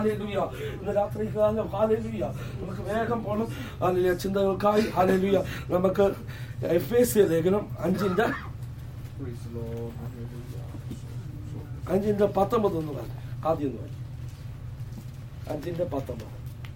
Hallelujah. ഇന്ന് രാത്രി കാലം ഹാലലുയ നമുക്ക് വേഗം പോകണം ഹാലലുയ ചിന്തകൾക്കായി ഹാലലുയ നമുക്ക് എഫ് എസ് സി ലേഖനം അഞ്ചിന്റെ Praise the Lord. അഞ്ചിന്റെ പത്തൊമ്പത് എന്ന് പറഞ്ഞു ആദ്യം എന്ന് പറഞ്ഞു അഞ്ചിന്റെ പത്തൊമ്പത്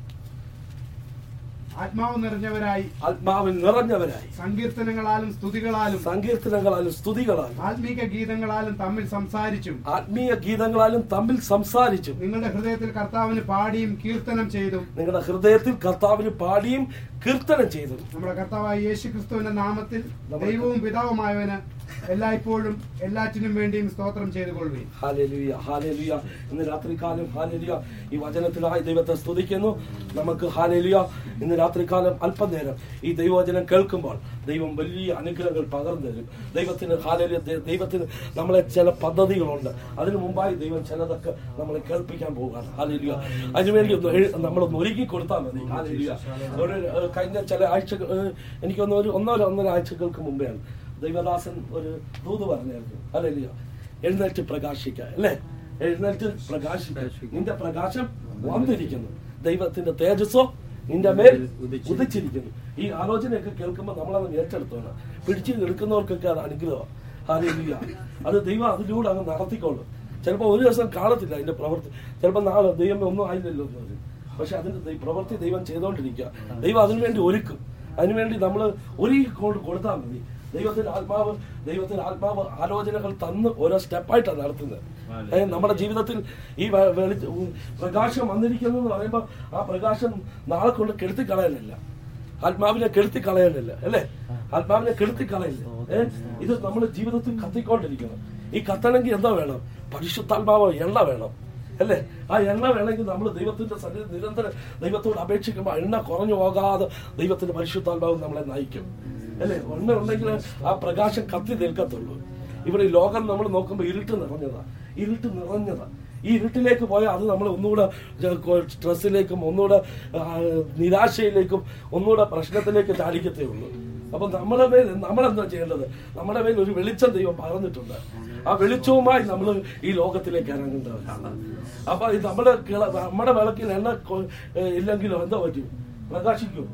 ആത്മാവ് നിറഞ്ഞവരായി ആത്മാവിൽ നിറഞ്ഞവരായി സങ്കീർത്തനങ്ങളാലും സ്തുതികളാലും സങ്കീർത്തനങ്ങളാലും സ്തുതികളാലും ആത്മീക ഗീതങ്ങളാലും തമ്മിൽ സംസാരിച്ചും ആത്മീയ ഗീതങ്ങളാലും തമ്മിൽ സംസാരിച്ചും നിങ്ങളുടെ ഹൃദയത്തിൽ കർത്താവിന് പാടിയും കീർത്തനം ചെയ്തും നിങ്ങളുടെ ഹൃദയത്തിൽ കർത്താവിന് പാടിയും കീർത്തനം ചെയ്തു നമ്മുടെ കർത്താവായ യേശു ക്രിസ്തുവിന്റെ നാമത്തിൽ ദൈവവും പിതാവുമായവന് എല്ലായ്പ്പോഴും എല്ലാറ്റിനും വേണ്ടിയും സ്തോത്രം ചെയ്തു കൊള്ളുകയും ഹാലേലുയ ഹാലേലുയ ഇന്ന് രാത്രികാലം ഹാലേലുയ ഈ വചനത്തിനായി ദൈവത്തെ സ്തുതിക്കുന്നു നമുക്ക് ഹാലേലുയ ഇന്ന് രാത്രികാലം അല്പനേരം ഈ ദൈവവചനം കേൾക്കുമ്പോൾ ദൈവം വലിയ അനുഗ്രഹങ്ങൾ പകർന്നു തരും ദൈവത്തിന് ഹാലേലുയ ദൈ- ദൈവത്തിന് നമ്മളെ ചില പദ്ധതികളുണ്ട് അതിനു മുമ്പായി ദൈവം ചിലതൊക്കെ നമ്മളെ കേൾപ്പിക്കാൻ പോവുകയാണ് ഹാലേലുയ അതിനുവേണ്ടി ഒന്ന് എഴു- നമ്മളൊന്ന് ഒരുക്കി കൊടുത്താൽ മതി ഹാലേലുയ ഒരു ഏഹ്, കഴിഞ്ഞ ചില ആഴ്ചകൾ ഏഹ്, എനിക്കൊന്ന് ഒരു ഒന്നോ ഒന്നര ആഴ്ചകൾക്ക് മുമ്പെയാണ് ദൈവദാസൻ ഒരു ദൂത് പറഞ്ഞായിരുന്നു അല്ലല്ലോ എഴുന്നേറ്റ് പ്രകാശിക്കുക അല്ലേ എഴുന്നേറ്റ് പ്രകാശിക്കുക നിന്റെ പ്രകാശം വന്നിരിക്കുന്നു ദൈവത്തിന്റെ തേജസ്സോ നിന്റെ മേൽ ഉദിച്ചിരിക്കുന്നു ഈ ആലോചനയൊക്കെ കേൾക്കുമ്പോൾ നമ്മളത് ഏറ്റെടുത്തോണം പിടിച്ചു എടുക്കുന്നവർക്കൊക്കെ അത് അനുഗ്രഹം ഹാലേലുയ അത് ദൈവം അതിലൂടെ അങ്ങ് നടത്തിക്കോളും ചിലപ്പോൾ ഒരു ദിവസം കാണത്തില്ല അതിന്റെ പ്രവൃത്തി ചിലപ്പോൾ നാളെ ദൈവം ഒന്നും ആയില്ലല്ലോ എന്ന് പറയും പക്ഷെ അതിന്റെ ദൈ- പ്രവൃത്തി ദൈവം ചെയ്തുകൊണ്ടിരിക്കുക ദൈവം അതിനുവേണ്ടി ഒരുക്കും അതിനുവേണ്ടി നമ്മൾ ഒരുക്കി കൊണ്ട് കൊടുത്താൽ മതി ദൈവത്തിന്റെ ആത്മാവ് ദൈവത്തിന്റെ ആത്മാവ് ആലോചനകൾ തന്ന് ഓരോ സ്റ്റെപ്പായിട്ടാണ് നടത്തുന്നത് ഏ, നമ്മുടെ ജീവിതത്തിൽ ഈ വെ- വെളി- ഉം, പ്രകാശം വന്നിരിക്കുന്നു എന്ന് പറയുമ്പോൾ ആ പ്രകാശം നാളെ കൊണ്ട് കെടുത്തി കളയാനല്ല ആത്മാവിനെ കെടുത്തി കളയാനല്ല അല്ലേ ആത്മാവിനെ കെടുത്തി കളയില്ല ഏ ഇത് നമ്മുടെ ജീവിതത്തിൽ കത്തിക്കൊണ്ടിരിക്കണം ഈ കത്തണമെങ്കിൽ എന്താ വേണം പരിശുദ്ധാത്മാവ് എണ്ണ വേണം അല്ലേ ആ എണ്ണ വേണമെങ്കിൽ നമ്മൾ ദൈവത്തിന്റെ സന്നിധി നിരന്തരം ദൈവത്തോട് അപേക്ഷിക്കുമ്പോൾ ആ എണ്ണ കുറഞ്ഞു പോകാതെ ദൈവത്തിന്റെ പരിശുദ്ധാത്മാവ് നമ്മളെ നയിക്കും അല്ലേ എണ്ണ ഉണ്ടെങ്കിൽ ആ പ്രകാശം കത്തി നിൽക്കത്തുള്ളൂ ഇവിടെ ഈ ലോകം നമ്മൾ നോക്കുമ്പോൾ ഇരുട്ട് നിറഞ്ഞതാ ഇരുട്ട് നിറഞ്ഞതാ ഈ ഇരുട്ടിലേക്ക് പോയാൽ അത് നമ്മൾ ഒന്നുകൂടെ സ്ട്രെസ്സിലേക്കും ഒന്നുകൂടെ ആ, നിരാശയിലേക്കും ഒന്നുകൂടെ പ്രശ്നത്തിലേക്ക് ചാടിക്കത്തേ ഉള്ളൂ അപ്പൊ നമ്മുടെ മേൽ നമ്മളെന്താ ചെയ്യേണ്ടത് നമ്മുടെ മേൽ ഒരു വെളിച്ചം ദൈവം പറഞ്ഞിട്ടുണ്ട് ആ വെളിച്ചവുമായി നമ്മൾ ഈ ലോകത്തിലേക്ക് ഇറങ്ങേണ്ടവരാണ് അപ്പൊ ഇത് നമ്മുടെ കിള- നമ്മുടെ വിളക്കിൽ എണ്ണ കൊ- ഏഹ് ഇല്ലെങ്കിലോ എന്താ പറ്റും പ്രകാശിക്കും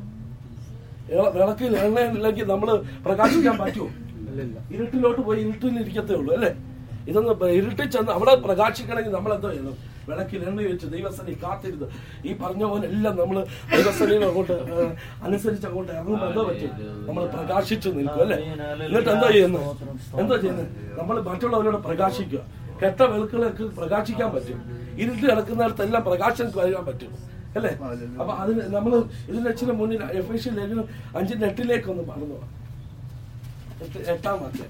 ഏ- വിളക്കിൽ എണ്ണ ഇല്ലെങ്കിൽ നമ്മൾ പ്രകാശിക്കാൻ പറ്റുമോ ഇരുട്ടിലോട്ട് പോയി ഇരുട്ടിൽ ഇരിക്കത്തേ ഉള്ളൂ അല്ലേ ഇതൊന്ന് പ- ഇരുട്ടിൽ ചെന്ന് അവിടെ പ്രകാശിക്കണമെങ്കിൽ നമ്മൾ എന്തോ ചെയ്യണം വിളക്കിൽ എണ്ണ വെച്ച് ദൈവസനി കാത്തിരുന്ന് ഈ പറഞ്ഞ പോലെ എല്ലാം നമ്മൾ ദൈവസനിയിൽ അങ്ങോട്ട് ഏ, അനുസരിച്ച് അങ്ങോട്ട് ഇറങ്ങുമ്പോൾ എന്തോ പറ്റും നമ്മൾ പ്രകാശിച്ചു നിൽക്കും അല്ലേ എന്നിട്ട് എന്താ ചെയ്യുന്നത് എന്താ ചെയ്യുന്നത് നമ്മൾ മറ്റുള്ളവരോട് പ്രകാശിക്കുക കെട്ട വിളക്കുകളൊക്കെ പ്രകാശിക്കാൻ പറ്റും ഇരുട്ട് കിടക്കുന്നിടത്തെല്ലാം പ്രകാശം വരാൻ പറ്റും അല്ലേ അപ്പൊ അതിന് നമ്മൾ ഇതിന്റെ ഇച്ചിരി മുന്നിൽ എഫ് എസ് ലേഖനം അഞ്ചിന്റെ എട്ടിലേക്ക് ഒന്ന് പറഞ്ഞു എട്ട്- എട്ടാം വാക്യം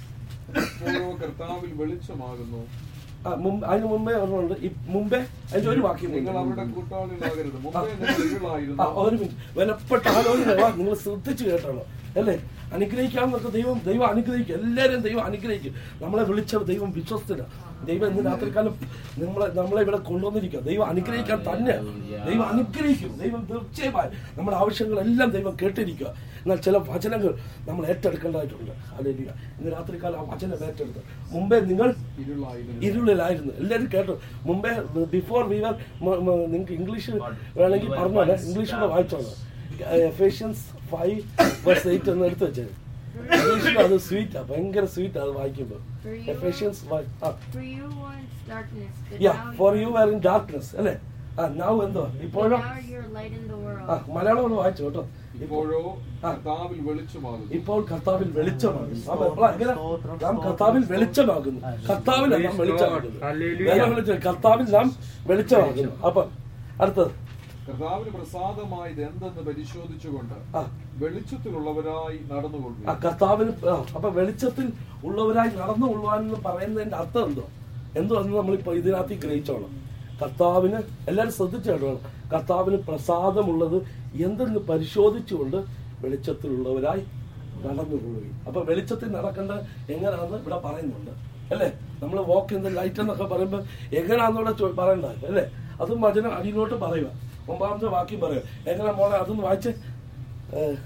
ഓരോ കർത്താവിൽ വെളിച്ചമാകുന്നു ആ, മുമ്പ് അതിന് മുമ്പേ ഒരെണ്ണമുണ്ട് ഈ മുമ്പേ അതിന്റെ ഒരു വാക്യം നിങ്ങൾ കൂടി. അവരുടെ കൂട്ടാളികളാകരുത് മുമ്പേ നിങ്ങൾ ആ, ഇരുളായിരുന്നു ഒരു മിനിറ്റ് വിലപ്പെട്ട ആലോചന നിങ്ങൾ ശ്രദ്ധിച്ചു കേട്ടോളൂ അല്ലേ അനുഗ്രഹിക്കാമെന്നൊക്കെ ദൈവം ദൈവം അനുഗ്രഹിക്കും എല്ലാവരും ദൈവം അനുഗ്രഹിക്കും നമ്മളെ വിളിച്ച ദൈവം വിശ്വസ്തന ദൈവം ഇന്ന് രാത്രികാലം നമ്മളെ നമ്മളെ ഇവിടെ കൊണ്ടുവന്നിരിക്കുക ദൈവം അനുഗ്രഹിക്കാൻ തന്നെ ദൈവം അനുഗ്രഹിക്കും ദൈവം തീർച്ചയായും നമ്മുടെ ആവശ്യങ്ങളെല്ലാം ദൈവം കേട്ടിരിക്കുക എന്നാൽ ചില വചനങ്ങൾ നമ്മൾ ഏറ്റെടുക്കേണ്ടതായിട്ടുണ്ട് അല്ലെങ്കിൽ ഇന്ന് രാത്രികാലം ആ വചനം ഏറ്റെടുത്ത് മുമ്പേ നിങ്ങൾ ഇരുളായിരുന്നു ഇരുളിലായിരുന്നു എല്ലാവരും കേട്ടു മുമ്പേ ബിഫോർ വീവർ നിങ്ങൾക്ക് ഇംഗ്ലീഷ് വേണമെങ്കിൽ പറഞ്ഞോളെ ഇംഗ്ലീഷിൽ വായിച്ചോളൂ എഫേഷ്യൻസ് ഫൈവ് വേഴ്സ് എയ്റ്റ് എന്ന് എടുത്ത് വെച്ചത് ഇംഗ്ലീഷിൽ അത് സ്വീറ്റാ ഭയങ്കര സ്വീറ്റ് അത് വായിക്കുമ്പോൾ For you എഫേഷ്യൻസ് ആ For you once darkness, but യാ now for you you are in darkness അല്ലേ ആ നൗ എന്തോ but ഇപ്പോഴും now you're light in the world. ആ മലയാളം ഒന്ന് വായിച്ചു കേട്ടോ ഇപ്പോഴോ ആ. കർത്താവിൽ വെളിച്ചമാകുന്നു ഇപ്പോൾ കർത്താവിൽ വെളിച്ചമാകുന്നു നാം എപ്പോഴാ എങ്ങനെ നാം കർത്താവിൽ വെളിച്ചമാകുന്നു കർത്താവിൽ നാം വെളിച്ചമാകുന്നു വേറെ വെളിച്ചം കർത്താവിൽ നാം വെളിച്ചമാകുന്നു അപ്പൊ അടുത്തത് കർത്താവിന് പ്രസാദമായത് എന്തെന്ന് പരിശോധിച്ചുകൊണ്ട് ആ വെളിച്ചത്തിലുള്ളവരായി ആ നടന്നുകൊള്ളുക കർത്താവിന് ആ, അപ്പൊ വെളിച്ചത്തിൽ ഉള്ളവരായി നടന്നു കൊള്ളുവാനെന്ന് പറയുന്നതിന്റെ അർത്ഥം എന്തോ എന്തോ എന്ന് നമ്മളിപ്പോ ഇതിനകത്ത് ഗ്രഹിച്ചോളാം കർത്താവിന് എല്ലാവരും ശ്രദ്ധിച്ചു കേട്ടോളാം കർത്താവിന് പ്രസാദമുള്ളത് എന്തെന്ന് പരിശോധിച്ചുകൊണ്ട് വെളിച്ചത്തിലുള്ളവരായി നടന്നുകൊള്ളുകയും അപ്പൊ വെളിച്ചത്തിൽ നടക്കേണ്ട എങ്ങനെയാണെന്ന് ഇവിടെ പറയുന്നുണ്ട് അല്ലേ നമ്മൾ വോക്ക് ഇൻ ദ ലൈറ്റ് എന്നൊക്കെ പറയുമ്പോൾ എങ്ങനെയാണെന്നൂടെ ചോ- പറയണ്ടത് അല്ലേ അതും വചനം അടിയിലോട്ട് പറയുക ഒമ്പതാമത്തെ വാക്യം പറയുക എങ്ങനെ മോളെ അതൊന്ന് വായിച്ച് ഏഹ്,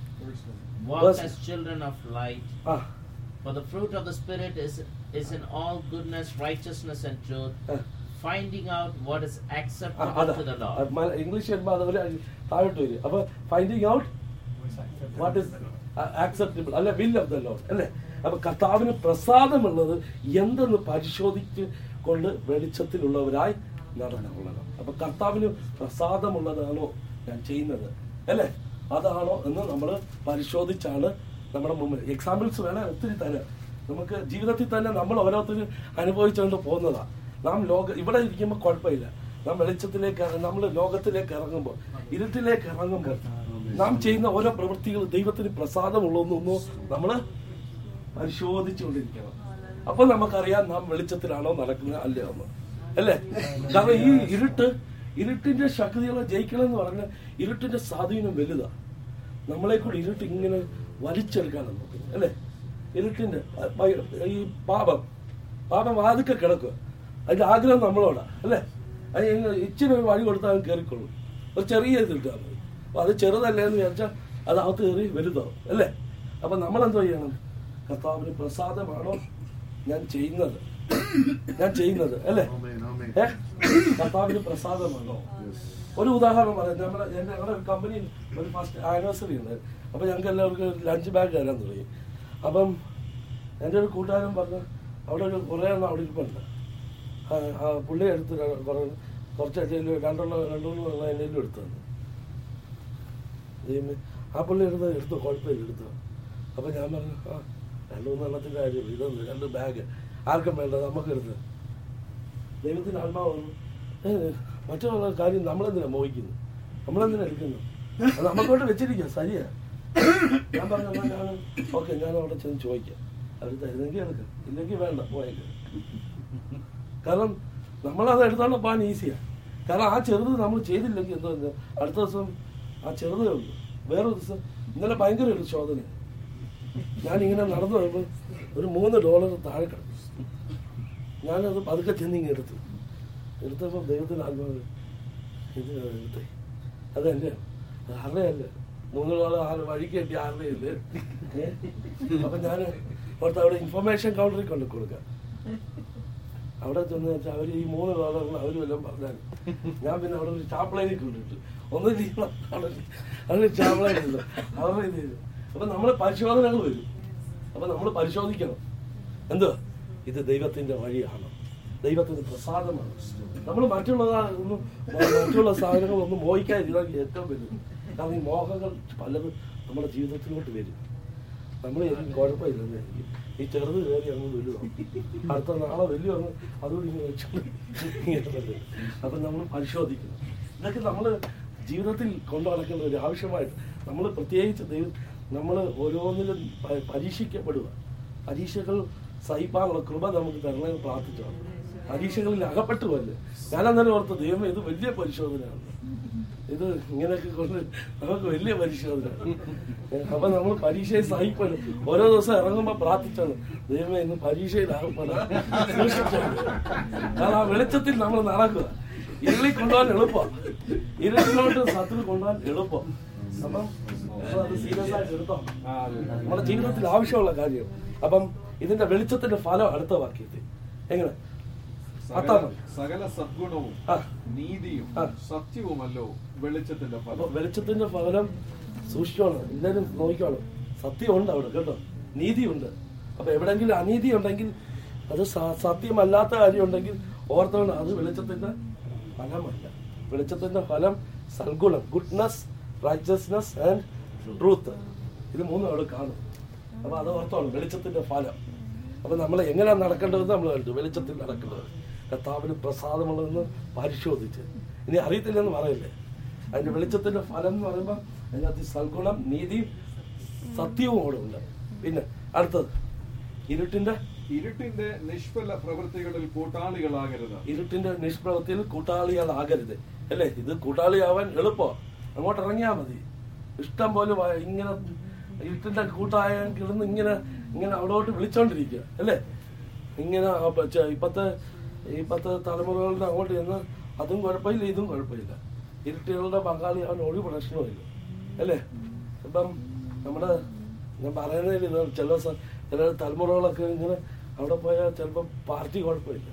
Walk Verse- as children of light, ആ for the fruit of the Spirit is, is in all goodness, righteousness, and truth, ആ. finding out what is ആ, acceptable അതാ to the ആ, Lord. മല- ഇംഗ്ലീഷ് വരുമ്പോൾ അതുപോലെ താഴോട്ട് വരും അപ്പൊ finding out what is acceptable അല്ലെ വിൽ ഓഫ് ദ ലോഡ് അല്ലേ അപ്പൊ കർത്താവിന് പ്രസാദമുള്ളത് എന്തെന്ന് പരിശോധിച്ച് കൊണ്ട് വെളിച്ചത്തിലുള്ളവരായി നടന്നുകൊള്ളണം അപ്പൊ കർത്താവിന് പ്രസാദമുള്ളതാണോ ഞാൻ ചെയ്യുന്നത് അല്ലേ അതാണോ എന്ന് നമ്മൾ പരിശോധിച്ചാണ് നമ്മുടെ മുമ്പിൽ എക്സാമ്പിൾസ് വേണേൽ ഒത്തിരി തരാം നമുക്ക് ജീവിതത്തിൽ തന്നെ നമ്മൾ ഓരോരുത്തരും അനുഭവിച്ചുകൊണ്ട് പോകുന്നതാ നാം ലോക ഇവിടെ ഇരിക്കുമ്പോൾ കുഴപ്പമില്ല നാം വെളിച്ചത്തിലേക്ക് ഇറ- നമ്മൾ ലോകത്തിലേക്ക് ഇറങ്ങുമ്പോൾ ഇരുട്ടിലേക്ക് ഇറങ്ങുമ്പോൾ നാം ചെയ്യുന്ന ഓരോ പ്രവൃത്തികൾ ദൈവത്തിന് പ്രസാദമുള്ളതെന്നൊന്നോ നമ്മള് പരിശോധിച്ചുകൊണ്ടിരിക്കണം അപ്പൊ നമുക്കറിയാം നാം വെളിച്ചത്തിലാണോ നടക്കുന്നത് അല്ലയോ എന്ന് അല്ലേ കാരണം ഈ ഇരുട്ട് ഇരുട്ടിന്റെ ശക്തികളെ ജയിക്കണം എന്ന് പറഞ്ഞാൽ ഇരുട്ടിന്റെ സ്വാധീനം വലുതാ നമ്മളെ കൂടി ഇരുട്ട് ഇങ്ങനെ വലിച്ചെടുക്കാനാണ് നോക്കുന്നത് അല്ലേ ഇരുട്ടിന്റെ അഹ് ഭയ- ഈ പാപം പാപം വാതിക്കെ കിടക്കുക അതിന്റെ ആഗ്രഹം നമ്മളോടാ അല്ലേ അത് ഇങ്ങനെ ഇച്ചിരി ഒരു വഴി കൊടുത്താൽ അത് കയറിക്കൊള്ളും ഒരു ചെറിയ ഇത് ഇട്ടാൽ മതി അപ്പൊ അത് ചെറുതല്ലേ എന്ന് വിചാരിച്ചാൽ അത് അകത്ത് കയറി വലുതാവും അല്ലേ അപ്പൊ നമ്മൾ എന്തോ ചെയ്യണം കർത്താവിന് പ്രസാദമാണോ ഞാൻ ചെയ്യുന്നത് ഞാൻ ചെയ്യുന്നത് അല്ലേ ഏ കർത്താവിന് പ്രസാദമാണോ ഒരു ഉദാഹരണം പറയാം നമ്മുടെ എൻ്റെ ഞങ്ങളുടെ ഒരു കമ്പനിയിൽ ഒരു ഫസ്റ്റ് ആനിവേഴ്സറി ഉണ്ട് അപ്പം ഞങ്ങൾക്ക് എല്ലാവർക്കും ലഞ്ച് ബാഗ് തരാൻ തുടങ്ങി അപ്പം എൻ്റെ ഒരു കൂട്ടുകാരൻ പറഞ്ഞു അവിടെ ഒരു കുറേ എണ്ണം അവിടെ ഇരിപ്പുണ്ട് ആ, ആ പുള്ളി എടുത്ത് ര- കുറേ കുറച്ച് എണ്ണയിൽ രണ്ടെണ്ണം രണ്ടെണ്ണം എണ്ണം എണ്ണയിലും എടുത്തു തന്നു ദൈവമേ ആ പുള്ളി എടുത്ത് എടുത്തു കുഴപ്പമില്ല എടുത്തു അപ്പം ഞാൻ പറഞ്ഞു ആ രണ്ട് മൂന്നെണ്ണത്തിൻ്റെ കാര്യം ഇതൊന്നും രണ്ട് ബാഗ് ആർക്കും വേണ്ട നമുക്ക് എടുത്ത് ദൈവത്തിന്റെ ആത്മാവ് പറഞ്ഞു, "ഏ, മറ്റുള്ള കാര്യം നമ്മളെന്തിനാ മോഹിക്കുന്നു നമ്മളെന്തിനാ എടുക്കുന്നു അത് നമുക്കോട്ട് വെച്ചിരിക്കുക സരിയാ ഞാൻ പറഞ്ഞു "എന്നാ ഞാൻ ഓക്കെ ഞാൻ അവിടെ ചെന്ന് ചോദിക്കാം അവർ തരുന്നെങ്കിൽ എടുക്കാം ഇല്ലെങ്കിൽ വേണ്ട പോയേക്കാം കാരണം നമ്മളത് എടുത്തോണ്ട് പോകാൻ ഈസിയാ കാരണം ആ ചെറുത് നമ്മൾ ചെയ്തില്ലെങ്കിൽ എന്തോ എന്താ, അടുത്ത ദിവസം ആ ചെറുതേ ഉള്ളൂ വേറെ ദിവസം ഇന്നലെ ഭയങ്കര ഒരു ശോധന ഞാനിങ്ങനെ നടന്നു വരുമ്പോൾ ഒരു മൂന്ന് ഡോളർ താഴെ കിടക്കും ഞാനത് പതുക്കെ ചെന്നിങ്ങ് എടുത്തു എടുത്തപ്പോൾ ദൈവത്തിന് ആത്മാവ് ഇത് എടുത്തേ അതെന്റെ ആരുടെ അല്ല മൂന്ന് ഡോളർ ആറ് വഴിക്ക് കിട്ടിയ ആരുടെ ഇല്ല അപ്പൊ ഞാൻ ഓർത്ത് അവിടെ ഇൻഫർമേഷൻ കൗണ്ടറിൽ കൊണ്ട് കൊടുക്കാം അവിടെ ചെന്ന് വെച്ചാൽ അവർ ഈ മൂന്ന് ഡോളറിന് അവർ വല്ലതും പറഞ്ഞാൽ ഞാൻ പിന്നെ അവിടെ ഒരു ചാപ്പിളേനെ കൊണ്ടിട്ടു ഒന്നും ചെയ്യണം അവിടെ അവിടെ ചാപ്പിളേനില്ല അവരുടെ ഇത് ചെയ്തു അപ്പൊ നമ്മളെ പരിശോധനകൾ വരും അപ്പൊ നമ്മൾ പരിശോധിക്കണം എന്തുവാ ഇത് ദൈവത്തിന്റെ വഴിയാണ് ദൈവത്തിന് പ്രസാദമാണ് നമ്മൾ മറ്റുള്ള ഒന്നും മറ്റുള്ള സാധനങ്ങളൊന്നും മോഹിക്കാതിരുന്നാൽ ഏറ്റവും വലുത് കാരണം ഈ മോഹങ്ങൾ പലതും നമ്മുടെ ജീവിതത്തിലോട്ട് വരും നമ്മൾ എനിക്ക് കുഴപ്പമില്ലെന്ന് ഈ- ഈ ചെറുത് കയറി അങ്ങ് വലുതാവും അടുത്ത നാളെ വലിയ അങ്ങ് അതുകൂടി ഇങ്ങനെ വെച്ചു അപ്പം നമ്മൾ പരിശോധിക്കണം ഇതൊക്കെ നമ്മൾ ജീവിതത്തിൽ കൊണ്ടു നടക്കേണ്ട ഒരു ആവശ്യമായിട്ട് നമ്മൾ പ്രത്യേകിച്ച് ദൈവം നമ്മൾ ഓരോന്നിലും പ- പരീക്ഷിക്കപ്പെടുക പരീക്ഷകൾ സഹിപ്പാനുള്ള കൃപ നമുക്ക് തരണമെന്ന് പ്രാർത്ഥിച്ചാണ് പരീക്ഷകളിൽ അകപ്പെട്ടു പോലെ ഞാൻ അന്നേരം ഓർത്ത് ദൈവം ഇത് വലിയ പരിശോധനയാണ് ഇത് ഇങ്ങനെയൊക്കെ കൊണ്ട് നമുക്ക് വലിയ പരിശോധനയാണ് അപ്പൊ നമ്മൾ പരീക്ഷയെ സഹിപ്പലും ഓരോ ദിവസം ഇറങ്ങുമ്പോ പ്രാർത്ഥിച്ചാണ് ദൈവമേ ഇന്ന് പരീക്ഷയിൽ അകപ്പെടാം സൂക്ഷിച്ചോളൂ. കാരണം ആ വെളിച്ചത്തിൽ നമ്മൾ നടക്കുക ഇരുളിൽ കൊണ്ടുപോകാൻ എളുപ്പം ഇരുട്ടിലോട്ട് ശത്രു കൊണ്ടുപോകാൻ എളുപ്പം അപ്പം അത് സീരിയസ് ആയിട്ട് എടുത്തോ ആ, അതെ. നമ്മുടെ ജീവിതത്തിൽ ആവശ്യമുള്ള കാര്യം അപ്പം ഇതിന്റെ വെളിച്ചത്തിന്റെ ഫലം അടുത്ത വാക്യത്തിൽ എങ്ങനെ സകല അത്താമതി സകല സദ്ഗുണവും ആ നീതിയും ആ. സത്യവുമല്ലോ വെളിച്ചത്തിന്റെ അപ്പൊ ഫലം വെളിച്ചത്തിന്റെ ഫലം സൂക്ഷിച്ചോണം എല്ലാവരും നോക്കിക്കോണം സത്യമുണ്ട് അവിടെ കേട്ടോ നീതിയുണ്ട് അപ്പൊ എവിടെങ്കിലും അനീതി ഉണ്ടെങ്കിൽ അത് സ- സത്യമല്ലാത്ത കാര്യം ഉണ്ടെങ്കിൽ ഓർത്തോണം അത് വെളിച്ചത്തിന്റെ ഫലമല്ല വെളിച്ചത്തിന്റെ ഫലം സൽഗുണം ഗുഡ്നസ് റൈച്ചസ്നസ് ആൻഡ് ട്രൂത്ത് ഇത് മൂന്നും അവിടെ കാണും അപ്പൊ അത് ഓർത്തോണം വെളിച്ചത്തിന്റെ ഫലം അപ്പൊ നമ്മൾ എങ്ങനെയാണ് നടക്കേണ്ടതെന്ന് നമ്മൾ കണ്ടു വെളിച്ചത്തിൽ നടക്കേണ്ടത് കർത്താവിന് പ്രസാദമുള്ളതെന്ന് പരിശോധിച്ച് ഇനി അറിയത്തില്ലെന്ന് പറയില്ലേ അതിന്റെ വെളിച്ചത്തിന്റെ ഫലം എന്ന് പറയുമ്പോൾ അതിനകത്ത് സൽഗുണം നീതി സത്യവും കൂടെ ഉണ്ട് പിന്നെ അടുത്തത് ഇരുട്ടിന്റെ ഇരുട്ടിന്റെ നിഷ്ഫല പ്രവൃത്തികളിൽ കൂട്ടാളികളാകരുത് ഇരുട്ടിന്റെ നിഷ്പ്രവൃത്തിയിൽ കൂട്ടാളികളാകരുത് അല്ലേ ഇത് കൂട്ടാളിയാവാൻ എളുപ്പമാണ് അങ്ങോട്ട് ഇറങ്ങിയാൽ മതി ഇഷ്ടം പോലെ വ- ഇങ്ങനെ ഇരുട്ടിന്റെ കൂട്ടായ കിടന്ന് ഇങ്ങനെ ഇങ്ങനെ അവിടോട്ട് വിളിച്ചോണ്ടിരിക്കുക അല്ലേ ഇങ്ങനെ ആ പ- ചെ- ഇപ്പത്തെ ഇപ്പത്തെ തലമുറകളുടെ അങ്ങോട്ട് ചെന്ന് അതും കുഴപ്പമില്ല ഇതും കുഴപ്പമില്ല ഇരുട്ടുകളുടെ പങ്കാളിയാവാൻ ഒരു പ്രശ്നവുമില്ല അല്ലേ ഇപ്പം നമ്മുടെ ഞാൻ പറയുന്നതിൽ ഇത് ചില സ- ചില തലമുറകളൊക്കെ ഇങ്ങനെ അവിടെ പോയാൽ ചിലപ്പോൾ പാർട്ടി കുഴപ്പമില്ല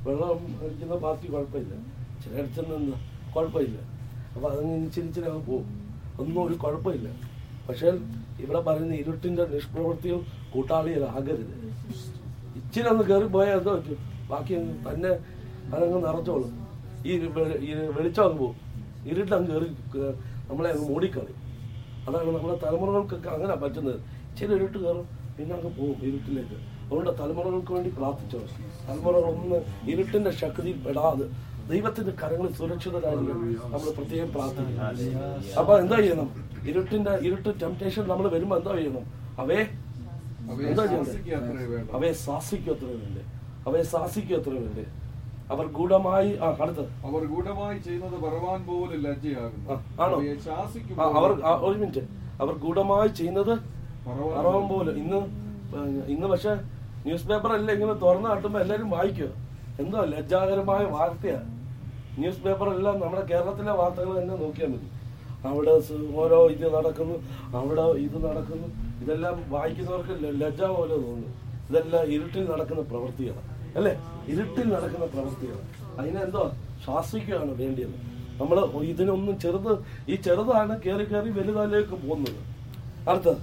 വെള്ളം അടിക്കുന്ന പാർട്ടി കുഴപ്പമില്ല ചിലയിടത്ത് നിന്ന് കുഴപ്പമില്ല അപ്പൊ അതങ്ങ് ഇച്ചിരി ഇച്ചിരി അങ്ങ് പോകും ഒന്നും ഒരു കുഴപ്പമില്ല പക്ഷേ ഇവിടെ പറയുന്ന ഇരുട്ടിന്റെ നിഷ്പ്രവൃത്തിയും കൂട്ടാളികളാകരുത് ഇച്ചിരി ഒന്ന് കയറി പോയാൽ എന്തോ പറ്റും ബാക്കി അങ്ങ് തന്നെ അതങ്ങ് നിറച്ചോളും ഈ വെ- ഈ വെളിച്ചം അങ്ങ് പോകും ഇരുട്ടങ്ങ് കയറി ക- നമ്മളെ അങ്ങ് മൂടിക്കളയും അതാണ് നമ്മുടെ തലമുറകൾക്കൊക്കെ അങ്ങനെ പറ്റുന്നത് ചില ഇരുട്ട് കയറും പിന്നെ അങ്ങ് പോകും ഇരുട്ടിലേക്ക് അതുകൊണ്ട് തലമുറകൾക്ക് വേണ്ടി പ്രാർത്ഥിച്ചോ തലമുറകൾ ഒന്ന് ഇരുട്ടിന്റെ ശക്തിയിൽ പെടാതെ ദൈവത്തിന്റെ കരങ്ങളിൽ സുരക്ഷിതരായിരിക്കും നമ്മൾ പ്രത്യേകം പ്രാർത്ഥിക്കണം അപ്പൊ എന്താ ചെയ്യണം ഇരുട്ടിന്റെ ഇരുട്ട് ടെംപ്ടേഷൻ നമ്മൾ വരുമ്പോ എന്താ ചെയ്യണം അവയെ അവയെ എന്താ ശാസിക്കുക അത്രേ ചെയ്യണ്ടേ വേണ്ടൂ. അവയെ ശാസിക്കും അത്ര വേണ്ടേ അവയെ ശാസിക്കും അത്ര വേണ്ടേ അവർ ഗൂഢമായി ആ അടുത്തത് അവർ ഗൂഢമായി ചെയ്യുന്നത് പറവാൻ പോലും ലജ്ജയാകുന്നു ആ, ആണോ? അവയെ ആ, ശാസിക്കുമ്പോൾ അവർ ആ, ഒരു മിനിറ്റ് അവർ ഗൂഢമായി ചെയ്യുന്നത് പറവാൻ പറവം പോലെ ഇന്ന് ഏഹ്, ഇന്ന് പക്ഷെ ന്യൂസ് പേപ്പർ എല്ലാം ഇങ്ങനെ തുറന്നു കാട്ടുമ്പോ എല്ലാരും വായിക്കുക എന്തോ ലജ്ജാകരമായ വാർത്തയാണ് ന്യൂസ് പേപ്പർ എല്ലാം നമ്മുടെ കേരളത്തിലെ വാർത്തകൾ തന്നെ നോക്കിയാൽ മതി അവിടെ സ് ഓരോ ഇത് നടക്കുന്നു അവിടെ ഇത് നടക്കുന്നു ഇതെല്ലാം വായിക്കുന്നവർക്ക് ല- ലജ്ജ പോലെ തോന്നുന്നു ഇതെല്ലാം ഇരുട്ടിൽ നടക്കുന്ന പ്രവൃത്തികളാണ് അല്ലേ ഇരുട്ടിൽ നടക്കുന്ന പ്രവൃത്തികളാണ് അതിനെന്തോ ശാസിക്കുകയാണ് വേണ്ടിയത് നമ്മൾ ഇതിനൊന്നും ചെറുത് ഈ ചെറുതാണ് കയറി കയറി വലുതാലേക്ക് പോകുന്നത് അടുത്തത്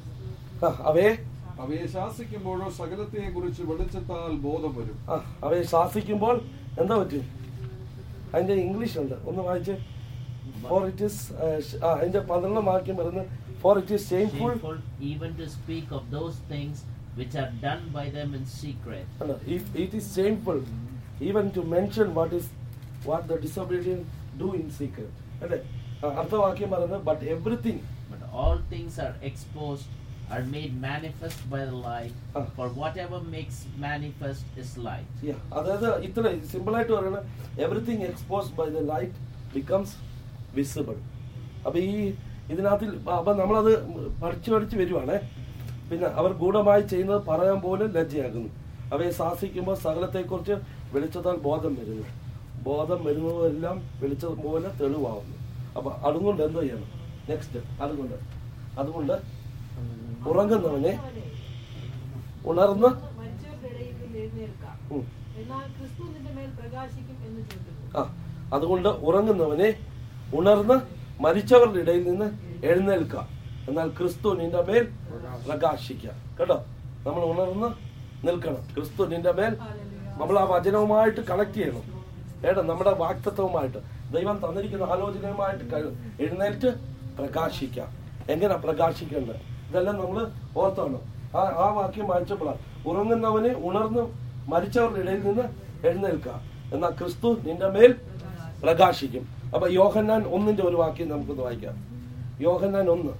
ആ, അവയെ അവയെ ശാസിക്കുമ്പോഴോ സകലത്തെ കുറിച്ച് വെളിച്ചത്താൽ ബോധം വരും ആ അവയെ ശാസിക്കുമ്പോൾ എന്താ പറ്റും അതിന്റെ ഇംഗ്ലീഷ് ഉണ്ട് ഒന്ന് വായിച്ച് ഫോർ ഇറ്റ് ഇസ് അതിന്റെ പന്ത്രണ്ടാം വാക്യം വരുന്നത് for it is shameful Shameful even to speak of those things which are done by them in secret. It is shameful even to mention what is what the disobedient do in secret അല്ലേ ആ, അടുത്ത വാക്യം പറയുന്നത് but everything But all things are exposed, are made manifest by the light. Ah. For whatever makes manifest is light. അതായത് ഇത്ര simple ആയിട്ട് പറയണ everything exposed by the light becomes visible അപ്പൊ ഈ ഇതിനകത്തിൽ അപ്പൊ നമ്മളത് പഠിച്ചു പഠിച്ചു വരുവാണേ പിന്നെ അവർ ഗൂഢമായി ചെയ്യുന്നത് പറയാൻ പോലും ലജ്ജയാകുന്നു അവയെ ശാസിക്കുമ്പോൾ സകലത്തെക്കുറിച്ച് വെളിച്ചത്താൽ ബോധം വരുന്നു ബോധം വരുന്നതെല്ലാം വെളിച്ചം പോലെ തെളിവാകുന്നു അപ്പൊ അതുകൊണ്ട് എന്തോ ചെയ്യണം നെക്സ്റ്റ് അതുകൊണ്ട് അതുകൊണ്ട് ഉറങ്ങുന്നവനെ ഉണർന്ന് മരിച്ചവരുടെ ഇടയിൽ നിന്ന് എഴുന്നേൽക്കാം ഉം. എന്നാൽ ക്രിസ്തു നിന്റെ മേൽ പ്രകാശിക്കും എന്ന് ചോദിക്കുന്നു ആ അതുകൊണ്ട് ഉറങ്ങുന്നവനെ ഉണർന്ന് മരിച്ചവരുടെ ഇടയിൽ നിന്ന് എഴുന്നേൽക്കുക എന്നാൽ ക്രിസ്തു നിന്റെ മേൽ പ്രകാശിക്കുക കേട്ടോ നമ്മൾ ഉണർന്ന് നിൽക്കണം ക്രിസ്തു നിന്റെ മേൽ നമ്മൾ ആ വചനവുമായിട്ട് കണക്ട് ചെയ്യണം കേട്ടോ നമ്മുടെ വാക്തത്വവുമായിട്ട് ദൈവം തന്നിരിക്കുന്ന ആലോചനയുമായിട്ട് ക- എഴുന്നേറ്റ് പ്രകാശിക്കാം എങ്ങനെ പ്രകാശിക്കേണ്ടത് ഇതെല്ലാം നമ്മൾ ഓർത്തോണം ആ ആ വാക്യം വായിച്ചപ്പോഴാണ് ഉറങ്ങുന്നവനെ ഉണർന്ന് മരിച്ചവരുടെ ഇടയിൽ നിന്ന് എഴുന്നേൽക്കുക എന്നാൽ ക്രിസ്തു നിന്റെ മേൽ പ്രകാശിക്കും അപ്പൊ യോഹന്നാൻ ഒന്നിന്റെ ഒരു വാക്യം നമുക്കൊന്ന് വായിക്കാം യോഹന്നാൻ ഒന്ന്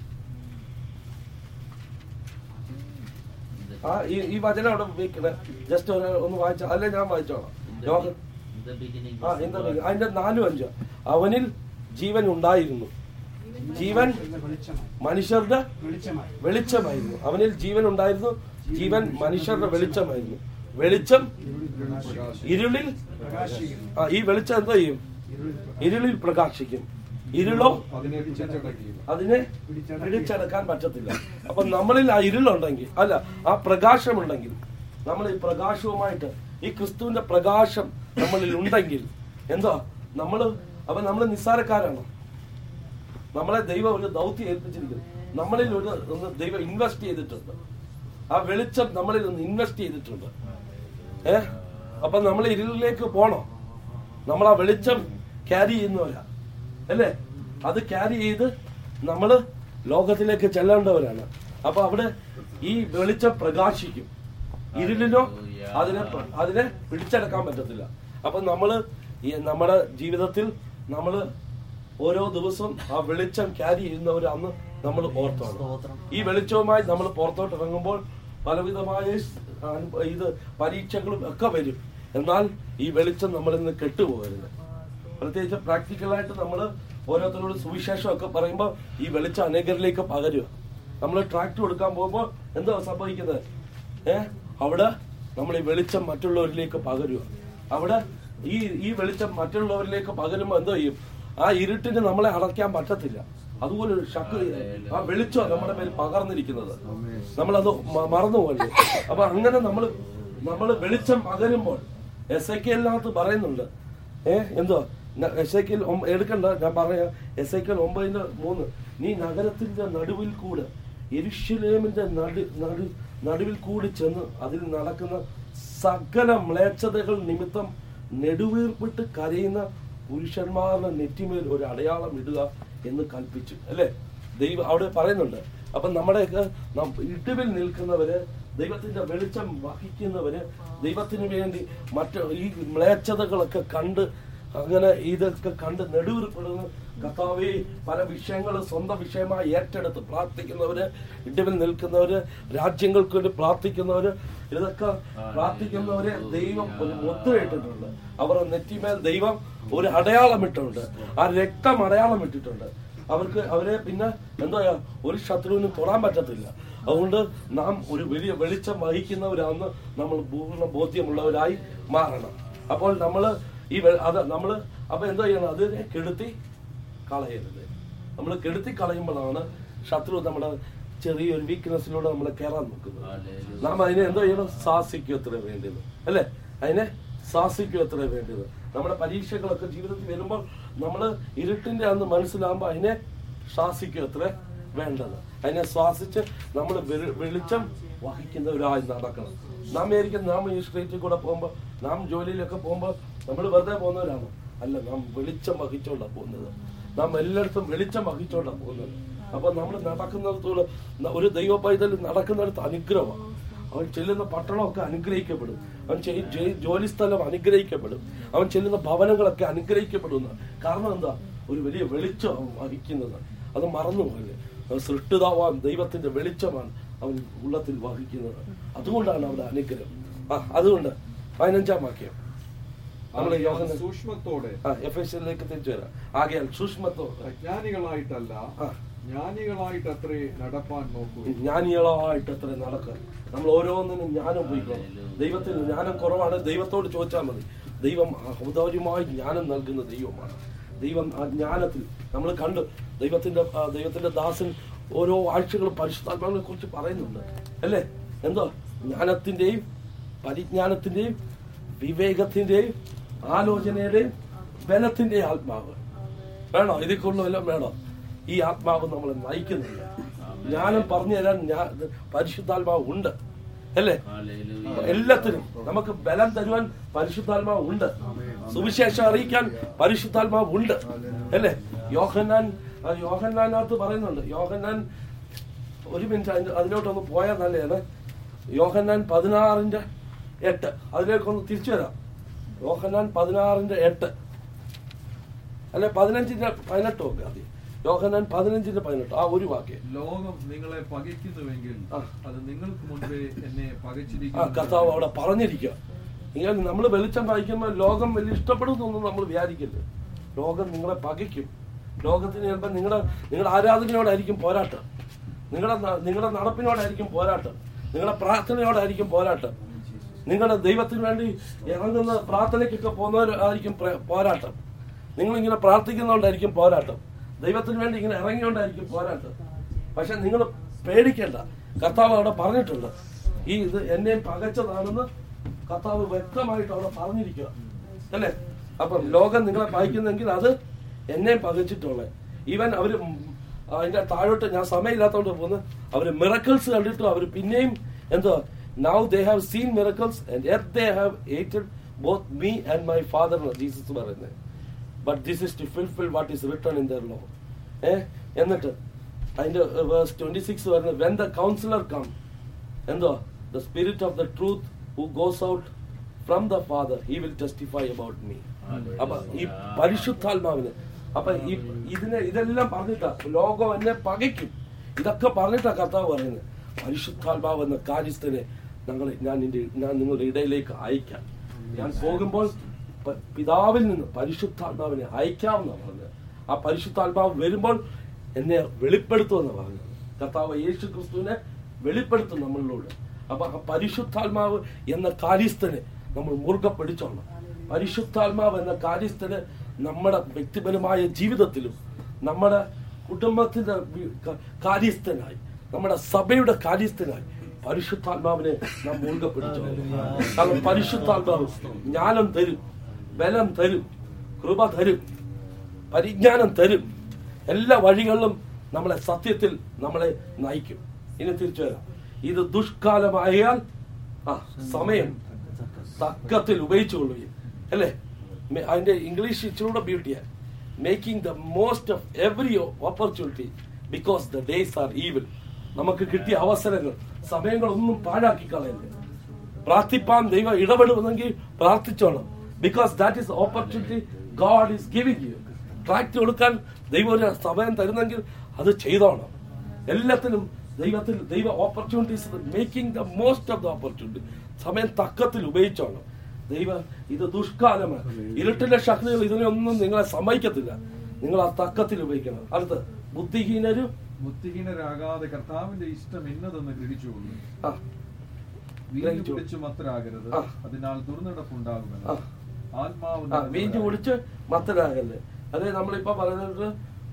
ആ ഈ ഈ വചനം അവിടെ വെക്കണേ ജസ്റ്റ് ഒന്ന് വായിച്ച അല്ലേ ഞാൻ വായിച്ചോളാം In the, Yohan be- in the beginning ആ was the എന്താ Word. അതിന്റെ നാലും അഞ്ചോ അവനിൽ ജീവൻ ഉണ്ടായിരുന്നു ജീവൻ വെളിച്ചമായി മനുഷ്യരുടെ വെളിച്ചമായി വെളിച്ചമായിരുന്നു അവനിൽ ജീവൻ ഉണ്ടായിരുന്നു ജീവൻ മനുഷ്യരുടെ വെളിച്ചമായിരുന്നു വെളിച്ചം ഇരുളിൽ പ്രകാശിക്കുന്നു ആ, ഈ വെളിച്ചം എന്തോ ചെയ്യും ഇരുളിൽ ഇരുളിൽ പ്രകാശിക്കും ഇരുളോ അതിനെ പിടിച്ചടക്കിയില്ല അതിനെ പിടിച്ചെടുക്കാൻ പറ്റത്തില്ല അപ്പൊ നമ്മളിൽ ആ ഇരുളുണ്ടെങ്കിൽ അല്ല ആ പ്രകാശമുണ്ടെങ്കിൽ നമ്മൾ ഈ പ്രകാശവുമായിട്ട് ഈ ക്രിസ്തുവിന്റെ പ്രകാശം നമ്മളിൽ ഉണ്ടെങ്കിൽ എന്തോ നമ്മള് അപ്പൊ നമ്മൾ നിസ്സാരക്കാരാണോ നമ്മളെ ദൈവം ഒരു ദൗത്യം ഏൽപ്പിച്ചിരിക്കുന്നു നമ്മളിൽ ഒരു ഒന്ന് ദൈവം ഇൻവെസ്റ്റ് ചെയ്തിട്ടുണ്ട് ആ വെളിച്ചം നമ്മളിൽ ഒന്ന് ഇൻവെസ്റ്റ് ചെയ്തിട്ടുണ്ട് ഏ അപ്പൊ നമ്മൾ ഇരുളിലേക്ക് പോണോ നമ്മൾ ആ വെളിച്ചം ക്യാരി ചെയ്യുന്നവരാ അല്ലേ അത് ക്യാരി ചെയ്ത് നമ്മള് ലോകത്തിലേക്ക് ചെല്ലേണ്ടവരാണ് അപ്പൊ അവിടെ ഈ വെളിച്ചം പ്രകാശിക്കും ഇരുളിനോ അതിനെ പ- അതിനെ പിടിച്ചെടുക്കാൻ പറ്റത്തില്ല അപ്പൊ നമ്മള് ഈ നമ്മുടെ ജീവിതത്തിൽ നമ്മള് ഓരോ ദിവസവും ആ വെളിച്ചം ക്യാരി ചെയ്യുന്നവരാന്ന് നമ്മൾ ഓർത്തോണം ഈ വെളിച്ചവുമായി നമ്മൾ പുറത്തോട്ട് ഇറങ്ങുമ്പോൾ പലവിധമായ അനുഭ- ഇത് പരീക്ഷകളും ഒക്കെ വരും എന്നാൽ ഈ വെളിച്ചം നമ്മളിൽ നിന്ന് കെട്ടുപോകരുത് പ്രത്യേകിച്ച് പ്രാക്ടിക്കലായിട്ട് നമ്മൾ ഓരോരുത്തരോട് സുവിശേഷം ഒക്കെ പറയുമ്പോൾ ഈ വെളിച്ചം അനേകരിലേക്ക് പകരുക നമ്മൾ ട്രാക്ട് കൊടുക്കാൻ പോകുമ്പോൾ എന്താ സംഭവിക്കുന്നത് ഏ അവിടെ നമ്മൾ ഈ വെളിച്ചം മറ്റുള്ളവരിലേക്ക് പകരുക അവിടെ ഈ ഈ വെളിച്ചം മറ്റുള്ളവരിലേക്ക് പകരുമ്പോൾ എന്തോ ചെയ്യും ആ ഇരുട്ടിന് നമ്മളെ അടയ്ക്കാൻ പറ്റത്തില്ല അതുപോലെ ഒരു ശക്തി ആ വെളിച്ചം നമ്മുടെ മേൽ പകർന്നിരിക്കുന്നത് നമ്മളത് മ- മറന്നു പോകരുത് അപ്പൊ അങ്ങനെ നമ്മൾ നമ്മൾ വെളിച്ചം പകരുമ്പോൾ എസ് ഐ കെല്ലിനകത്ത് പറയുന്നുണ്ട് ഏ എന്തോ എസ് ഐ കെൽ എടുക്കണ്ട ഞാൻ പറയാം എസ് ഐ കെൽ ഒമ്പതിന്റെ മൂന്ന് നീ നഗരത്തിന്റെ നടുവിൽ കൂടെ എരുഷലേമിന്റെ നടു നടു നടുവിൽ കൂടി ചെന്ന് അതിൽ നടക്കുന്ന സകല മ്ലേച്ഛതകൾ നിമിത്തം നെടുവീർപ്പിട്ട് കരയുന്ന പുരുഷന്മാരുടെ നെറ്റിമേൽ ഒരു അടയാളം ഇടുക എന്ന് കൽപ്പിച്ചു അല്ലേ ദൈവം അവിടെ പറയുന്നുണ്ട് അപ്പൊ നമ്മുടെയൊക്കെ നം- ഇടിവിൽ നിൽക്കുന്നവര് ദൈവത്തിന്റെ വെളിച്ചം വഹിക്കുന്നവര് ദൈവത്തിന് വേണ്ടി മറ്റ് ഈ മ്ലേച്ഛതകളൊക്കെ കണ്ട് അങ്ങനെ ഇതൊക്കെ കണ്ട് നെടുവീർപ്പെടുന്ന കർത്താവേ പല വിഷയങ്ങൾ സ്വന്തം വിഷയമായി ഏറ്റെടുത്ത് പ്രാർത്ഥിക്കുന്നവര് ഇടിവിൽ നിൽക്കുന്നവര് രാജ്യങ്ങൾക്ക് വേണ്ടി പ്രാർത്ഥിക്കുന്നവര് ഇതൊക്കെ പ്രാർത്ഥിക്കുന്നവരെ ദൈവം ഒരു മുദ്രയിട്ടിട്ടുണ്ട് അവരുടെ നെറ്റിമേൽ ദൈവം ഒരു അടയാളം ഇട്ടിട്ടുണ്ട് ആ രക്തം അടയാളം ഇട്ടിട്ടുണ്ട് അവർക്ക് അവരെ പിന്നെ എന്താ പറയാ, ഒരു ശത്രുവിനും തൊടാൻ പറ്റത്തില്ല അതുകൊണ്ട് നാം ഒരു വലിയ വെളിച്ചം വഹിക്കുന്നവരാണെന്ന് നമ്മൾ പൂർണ്ണ ബോധ്യമുള്ളവരായി മാറണം അപ്പോൾ നമ്മൾ ഈ വെ- അത് നമ്മൾ അപ്പൊ എന്താ ചെയ്യണം അതിനെ കെടുത്തി കളയരുത് നമ്മൾ കെടുത്തി കളയുമ്പോഴാണ് ശത്രു നമ്മുടെ ചെറിയൊരു വീക്ക്നെസ്സിലൂടെ നമ്മളെ കയറാൻ നോക്കുന്നത് നാം അതിനെ എന്തോ ചെയ്യണം സാഹസിക്കും എത്ര വേണ്ടത് അല്ലേ അതിനെ സാഹസിക്കും എത്ര വേണ്ടത് നമ്മുടെ പരീക്ഷകളൊക്കെ ജീവിതത്തിൽ വരുമ്പോൾ നമ്മൾ ഇരുട്ടിന്റെ അന്ന് മനസ്സിലാകുമ്പോൾ അതിനെ ശ്വാസിക്കും എത്ര വേണ്ടത് അതിനെ ശ്വാസിച്ച് നമ്മൾ വെളിച്ചം വഹിക്കുന്നവരായി നടക്കണം നാം വിചാരിക്കും നാം ഈ സ്ട്രീറ്റിൽ കൂടെ പോകുമ്പോൾ നാം ജോലിയിലൊക്കെ പോകുമ്പോൾ നമ്മൾ വെറുതെ പോകുന്നവരാണോ അല്ല നാം വെളിച്ചം വഹിച്ചോണ്ടാ പോകുന്നത് നാം എല്ലായിടത്തും വെളിച്ചം വഹിച്ചോണ്ടാ പോകുന്നത് അപ്പൊ നമ്മൾ നടക്കുന്നിടത്തോളം ഒരു ദൈവ പൈതൽ നടക്കുന്നിടത്ത് അനുഗ്രഹമാണ് അവൻ ചെല്ലുന്ന പട്ടണമൊക്കെ അനുഗ്രഹിക്കപ്പെടും അവൻ ചെയ്- ജെ- ജോലി സ്ഥലം അനുഗ്രഹിക്കപ്പെടും അവൻ ചെല്ലുന്ന ഭവനങ്ങളൊക്കെ അനുഗ്രഹിക്കപ്പെടുന്ന കാരണം എന്താ ഒരു വലിയ വെളിച്ചം അവൻ വഹിക്കുന്നത് അത് മറന്നു പോകല്ലേ അവൻ സൃഷ്ടിതാവാൻ ദൈവത്തിന്റെ വെളിച്ചമാണ് അവൻ ഉള്ളത്തിൽ വഹിക്കുന്നത് അതുകൊണ്ടാണ് അവിടെ അനുഗ്രഹം ആ അതുകൊണ്ട് പതിനഞ്ചാം വാക്യം നമ്മള് ആകയാൽ യോഹന്ന സൂക്ഷ്മത്തോടെ ആ എഫ് എസ് എല്ലിലേക്ക് തിരിച്ചു വരാം ആകയാൽ സൂക്ഷ്മത്തോ അജ്ഞാനികളായിട്ടല്ല ആ. ജ്ഞാനികളായിട്ടത്രേ നടപ്പാൻ നോക്കൂ ജ്ഞാനികളായിട്ട് എത്ര നടക്കുക നമ്മൾ ഓരോന്നിനും ജ്ഞാനം പോയിക്കണം ദൈവത്തിന് ജ്ഞാനം കുറവാണ് ദൈവത്തോട് ചോദിച്ചാൽ മതി ദൈവം ഔദാര്യമായി ജ്ഞാനം നൽകുന്ന ദൈവമാണ് ദൈവം ആ ജ്ഞാനത്തിൽ നമ്മൾ കണ്ടു ദൈവത്തിന്റെ ആ, ദൈവത്തിന്റെ ദാസൻ ഓരോ ആഴ്ചകളും പരിശുദ്ധാത്മാവിനെ കുറിച്ച് പറയുന്നുണ്ട് അല്ലേ എന്തോ ജ്ഞാനത്തിന്റെയും പരിജ്ഞാനത്തിന്റെയും വിവേകത്തിന്റെയും ആലോചനയുടെയും ബലത്തിന്റെയും ആത്മാവ് വേണോ ഇതിൽ കൂടുതലെല്ലാം വേണോ ഈ ആത്മാവ് നമ്മളെ നയിക്കുന്നില്ല ജ്ഞാനം പറഞ്ഞു തരാൻ ഞാ- പരിശുദ്ധാത്മാവ് ഉണ്ട് അല്ലേ എല്ലാത്തിനും നമുക്ക് ബലം തരുവാൻ പരിശുദ്ധാത്മാവ് ഉണ്ട് സുവിശേഷം അറിയിക്കാൻ പരിശുദ്ധാത്മാവ് ഉണ്ട് അല്ലേ യോഹന്നാൻ ആ യോഹന്നാനകത്ത് പറയുന്നുണ്ട് യോഹന്നാൻ ഒരു മിനിറ്റ് അതിന്റെ അതിലോട്ടൊന്ന് പോയാൽ നല്ലതാണ് യോഹന്നാൻ പതിനാറിന്റെ എട്ട് അതിലേക്കൊന്ന് തിരിച്ചു വരാം യോഹന്നാൻ പതിനാറിന്റെ എട്ട് അല്ലെ പതിനഞ്ചിന്റെ പതിനെട്ടോ ഒക്കെ ആദ്യം യോഹന്നാൻ പതിനഞ്ചിന്റെ പതിനെട്ട് ആ ഒരു വാക്യം ലോകം നിങ്ങളെ പകയ്ക്കുന്നുവെങ്കിൽ ആ. അത് നിങ്ങൾക്ക് മുൻപേ എന്നെ ആ പകച്ചിരിക്കുന്നു കർത്താവ് അവിടെ പറഞ്ഞിരിക്കുക ഇങ്ങനെ നമ്മൾ വെളിച്ചം വായിക്കുമ്പോൾ ലോകം വലിയ ഇഷ്ടപ്പെടുന്നൊന്നും നമ്മൾ വിചാരിക്കരുത് ലോകം നിങ്ങളെ പകയ്ക്കും ലോകത്തിന് ചിലപ്പോൾ നിങ്ങളുടെ നിങ്ങളുടെ ആരാധനയോടായിരിക്കും പോരാട്ടം നിങ്ങളുടെ ന- നിങ്ങളുടെ നടപ്പിനോടായിരിക്കും പോരാട്ടം നിങ്ങളുടെ പ്രാർത്ഥനയോടായിരിക്കും പോരാട്ടം നിങ്ങളുടെ ദൈവത്തിന് വേണ്ടി ഇറങ്ങുന്ന പ്രാർത്ഥനയ്ക്കൊക്കെ പോകുന്നവരായിരിക്കും പ്ര- പോരാട്ടം നിങ്ങളിങ്ങനെ പ്രാർത്ഥിക്കുന്നതുകൊണ്ടായിരിക്കും പോരാട്ടം ദൈവത്തിന് വേണ്ടി ഇങ്ങനെ ഇറങ്ങിയോണ്ടായിരിക്കും പോരാട്ടം പക്ഷെ നിങ്ങൾ പേടിക്കേണ്ട കർത്താവ് അവിടെ പറഞ്ഞിട്ടുണ്ട് ഈ ഇത് എന്നെയും പകച്ചതാണെന്ന് കർത്താവ് വ്യക്തമായിട്ട് അവിടെ പറഞ്ഞിരിക്കുക അല്ലേ അപ്പം ലോകം നിങ്ങളെ പകയ്ക്കുന്നെങ്കിൽ അത് എന്നെയും പകച്ചിട്ടുള്ളത് ഈവൻ അവര് ഉം അതിന്റെ താഴോട്ട് ഞാൻ സമയമില്ലാത്തോണ്ട് പോകുന്നത് അവര് മിറക്കിൾസ് കണ്ടിട്ടും അവർ പിന്നെയും എന്തോ now they have seen miracles and yet they have hated both me and my father Jesus പറയുന്നത് but this is to fulfil what is written in their law ഏ എന്നിട്ട് അതിന്റെ വേഴ്സ് ട്വന്റി സിക്സ് വരുന്നത് when the counsellor come എന്തോ the spirit of the truth who goes out from the father he will testify about me അപ്പൊ ഈ പരിശുദ്ധാത്മാവിന് അപ്പൊ ഈ ഇതിനെ ഇതെല്ലാം പറഞ്ഞിട്ടാ ലോകം എന്നെ പകയ്ക്കും ഇതൊക്കെ പറഞ്ഞിട്ടാ കർത്താവ് പറയുന്നത് പരിശുദ്ധാത്മാവ് എന്ന കാര്യസ്ഥനെ ഞങ്ങൾ ഞാൻ നിന്റെ ഞാൻ നിങ്ങളുടെ ഇടയിലേക്ക് അയക്കാം ഞാൻ പോകുമ്പോൾ പ- പിതാവിൽ നിന്ന് പരിശുദ്ധാത്മാവിനെ അയക്കാമെന്ന പറഞ്ഞത് ആ പരിശുദ്ധാത്മാവ് വരുമ്പോൾ എന്നെ വെളിപ്പെടുത്തുമെന്ന് പറഞ്ഞത് കർത്താവ് യേശു ക്രിസ്തുവിനെ വെളിപ്പെടുത്തും നമ്മളിലൂടെ അപ്പൊ ആ പരിശുദ്ധാത്മാവ് എന്ന കാര്യസ്ഥനെ നമ്മൾ മുറുകെ പിടിച്ചോളണം പരിശുദ്ധാത്മാവ് എന്ന കാര്യസ്ഥന് നമ്മുടെ വ്യക്തിപരമായ ജീവിതത്തിലും നമ്മുടെ കുടുംബത്തിന്റെ വി- ക- കാര്യസ്ഥനായി നമ്മുടെ സഭയുടെ കാര്യസ്ഥനായി പരിശുദ്ധാത്മാവിനെ നാം മുറുകെ പിടിച്ചു കാരണം പരിശുദ്ധാത്മാവ് ജ്ഞാനം തരും ബലം തരും കൃപ തരും പരിജ്ഞാനം തരും എല്ലാ വഴികളിലും നമ്മളെ സത്യത്തിൽ നമ്മളെ നയിക്കും ഇനി തിരിച്ചു വരാം ഇത് ദുഷ്കാലമായാൽ ആ സമയം തക്കത്തിൽ ഉപയോഗിച്ചുകൊള്ളുകയും അല്ലേ മെ- അതിന്റെ ഇംഗ്ലീഷ് ഇച്ചിരൂടെ ബ്യൂട്ടിയാണ് making the most of every opportunity because the days are evil നമുക്ക് കിട്ടിയ അവസരങ്ങൾ സമയങ്ങളൊന്നും പാഴാക്കി കളയരുത് പ്രാർത്ഥിപ്പാൻ ദൈവം ഇടപെടുമെന്നെങ്കിൽ പ്രാർത്ഥിച്ചോണം because that is opportunity God is giving you tract കൊടുക്കാൻ ദൈവം ഒരു സമയം തരുന്നെങ്കിൽ അത് ചെയ്തോണം എല്ലാത്തിനും ദൈവത്തിൽ ദൈവ opportunities making the most of the opportunity സമയം തക്കത്തിൽ ഉപയോഗിച്ചോണം ദൈവം ഇത് ദുഷ്കാലമാണ് ഇരുട്ടിന്റെ ശക്തികൾ ഇതിനൊന്നും നിങ്ങളെ സമ്മതിക്കത്തില്ല നിങ്ങൾ ആ തക്കത്തിൽ ഉപയോഗിക്കണം അടുത്ത് ബുദ്ധിഹീനരും ബുദ്ധിഹീനരാകാതെ കർത്താവിന്റെ ഇഷ്ടം എന്നതെന്ന് ഗ്രഹിച്ചുകൊള്ളു ആ വീഞ്ഞു ഗ്രഹിച്ചു. കുടിച്ചു മത്തരാകരുത് ആ. അതിനാൽ ദുർനടപ്പുണ്ടാകുമല്ലോ ആ. ആത്മാവ് ആ വീഞ്ഞു നിറഞ്ഞവരായി. കുടിച്ച് മത്തരാകല്ലേ അതെ നമ്മളിപ്പോ പറയുന്നത്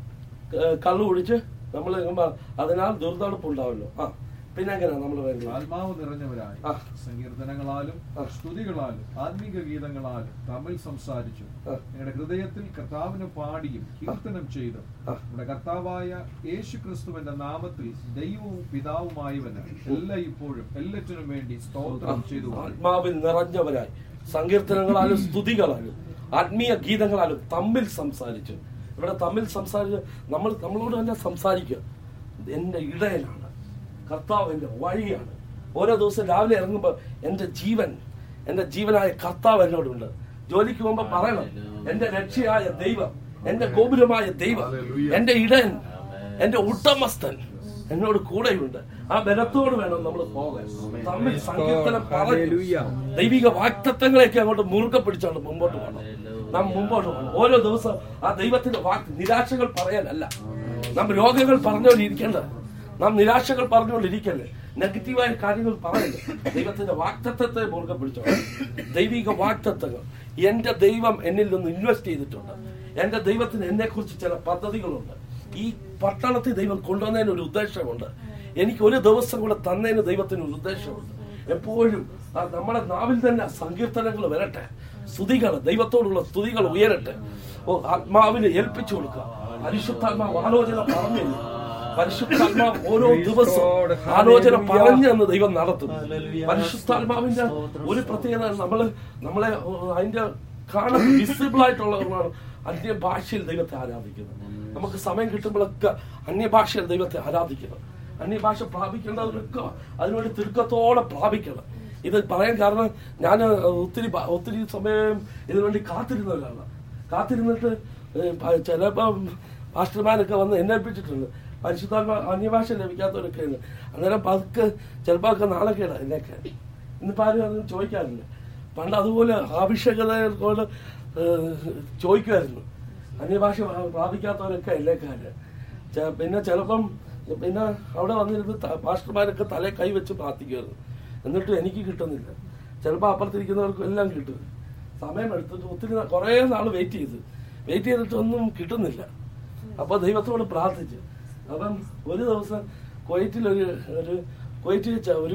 ഏഹ് കള്ളു കുടിച്ച് നമ്മൾ അതിനാൽ ദുർനടപ്പ് ഉണ്ടാവല്ലോ ആ പിന്നെ എങ്ങനെയാ നമ്മൾ വേണ്ടത് ആത്മാവ് നിറഞ്ഞവരായി ആ. സങ്കീർത്തനങ്ങളാലും ആ. സ്തുതികളാലും ആത്മീക ഗീതങ്ങളാലും തമ്മിൽ സംസാരിച്ചു ആ. നിങ്ങളുടെ ഹൃദയത്തിൽ കർത്താവിന് പാടിയും കീർത്തനം ചെയ്തും ആ. നമ്മുടെ കർത്താവായ യേശു ക്രിസ്തുവിന്റെ നാമത്തിൽ ദൈവവും പിതാവുമായവന് എല്ലാ ഇപ്പോഴും എല്ലാറ്റിനും വേണ്ടി സ്തോത്രം ചെയ്തു ആത്മാവിൽ നിറഞ്ഞവരായി സങ്കീർത്തനങ്ങളാലും സ്തുതികളാലും ആത്മീയ ഗീതങ്ങളാലും തമ്മിൽ സംസാരിച്ചു ഇവിടെ തമ്മിൽ സംസാരിച്ച് നമ്മൾ നമ്മളോട് തന്നെ സംസാരിക്കുക എന്റെ ഇടയനാണ് കർത്താവ് എന്റെ വഴിയാണ് ഓരോ ദിവസം രാവിലെ ഇറങ്ങുമ്പോൾ എന്റെ ജീവൻ എന്റെ ജീവനായ കർത്താവ് എന്നോടുണ്ട് ജോലിക്ക് പോകുമ്പോ പറയണം എന്റെ രക്ഷയായ ദൈവം എന്റെ ഗോപുരമായ ദൈവം എന്റെ ഇടയൻ എന്റെ ഉടമസ്ഥൻ എന്നോട് കൂടെയുണ്ട് ആ ബലത്തോട് വേണം നമ്മൾ പോകാൻ തമ്മിൽ സങ്കീർത്തനം പറഞ്ഞു ദൈവിക വാക്തത്വങ്ങളെയൊക്കെ അങ്ങോട്ട് മുറുകെ പിടിച്ചാണ് മുമ്പോട്ട് പോകണം നാം മുമ്പോട്ട് പോകണം ഓരോ ദിവസം ആ ദൈവത്തിന്റെ വാക്ക് നിരാശകൾ പറയാനല്ല നാം രോഗങ്ങൾ പറഞ്ഞുകൊണ്ടിരിക്കേണ്ടത് നാം നിരാശകൾ പറഞ്ഞുകൊണ്ടിരിക്കല്ലേ നെഗറ്റീവായ കാര്യങ്ങൾ പറയല്ലേ ദൈവത്തിന്റെ വാക്തത്വത്തെ മുറുകെ പിടിച്ചോ ദൈവിക വാക്തത്വങ്ങൾ എന്റെ ദൈവം എന്നിൽ നിന്ന് ഇൻവെസ്റ്റ് ചെയ്തിട്ടുണ്ട് എന്റെ ദൈവത്തിന് എന്നെ കുറിച്ച് ചില പദ്ധതികളുണ്ട് ഈ പട്ടണത്തിൽ ദൈവം കൊണ്ടുവന്നതിന് ഒരു ഉദ്ദേശമുണ്ട് എനിക്ക് ഒരു ദിവസം കൂടെ തന്നതിന് ദൈവത്തിന് ഒരു ഉദ്ദേശമുണ്ട് എപ്പോഴും ആ നമ്മുടെ നാവിൽ തന്നെ സങ്കീർത്തനങ്ങൾ വരട്ടെ സ്തുതികൾ ദൈവത്തോടുള്ള സ്തുതികൾ ഉയരട്ടെ ഓ ആത്മാവിനെ ഏൽപ്പിച്ചു കൊടുക്കുക പരിശുദ്ധാത്മാവ് ആലോചന പറഞ്ഞില്ല പരിശുദ്ധാത്മാവ് ഓരോ ദിവസവും ആലോചന പറഞ്ഞു എന്ന് ദൈവം നടത്തും പരിശുദ്ധാത്മാവിന്റെ ഒരു പ്രത്യേകത നമ്മള് നമ്മളെ അതിന്റെ കാണാൻ വിസിബിൾ ആയിട്ടുള്ളതാണ് അന്യഭാഷയിൽ ദൈവത്തെ ആരാധിക്കുന്നത് നമുക്ക് സമയം കിട്ടുമ്പോഴൊക്കെ അന്യഭാഷയിൽ ദൈവത്തെ ആരാധിക്കണം അന്യഭാഷ പ്രാപിക്കേണ്ടവരൊക്കെ അതിനുവേണ്ടി തിരുക്കത്തോടെ പ്രാപിക്കണം ഇത് പറയാൻ കാരണം ഞാൻ ഒത്തിരി ഭ- ഒത്തിരി സമയം ഇതിനുവേണ്ടി കാത്തിരുന്ന ഒരാളാണ് കാത്തിരുന്നിട്ട് ഏഹ്, പ- ചിലപ്പം മാസ്റ്റർമാരൊക്കെ വന്ന് എന്നെ ഏൽപ്പിച്ചിട്ടുണ്ട് പരിശുദ്ധാത്മ അന്യഭാഷ ലഭിക്കാത്തവരൊക്കെ ഉണ്ട് അന്നേരം പതുക്കെ ചിലപ്പോൾ ഒക്കെ നാളൊക്കെയാണ് എന്നൊക്കെ ഇന്നിപ്പോൾ ആരും അതൊന്നും ചോദിക്കാറില്ല പണ്ട് അതുപോലെ ആവശ്യകത കൊണ്ട് ഏഹ്, ചോദിക്കുമായിരുന്നു അന്യഭാഷ പ്രാപിക്കാത്തവരൊക്കെ എല്ലേക്കാര് ചെ- പിന്നെ ചിലപ്പം പിന്നെ അവിടെ വന്നിരുന്ന് ത- മാസ്റ്റർമാരൊക്കെ തലേ കൈ വെച്ച് പ്രാർത്ഥിക്കുമായിരുന്നു എന്നിട്ടും എനിക്ക് കിട്ടുന്നില്ല ചിലപ്പോൾ അപ്പുറത്തിരിക്കുന്നവർക്കും എല്ലാം കിട്ടും സമയം എടുത്തിട്ട് ഒത്തിരി നാ- കുറേ നാൾ വെയിറ്റ് ചെയ്ത് വെയിറ്റ് ചെയ്തിട്ടൊന്നും കിട്ടുന്നില്ല അപ്പൊ ദൈവത്തോട് പ്രാർത്ഥിച്ചു അപ്പം ഒരു ദിവസം കുവൈറ്റിൽ ഒരു ഒരു കുവൈറ്റിൽ വെച്ച ഒരു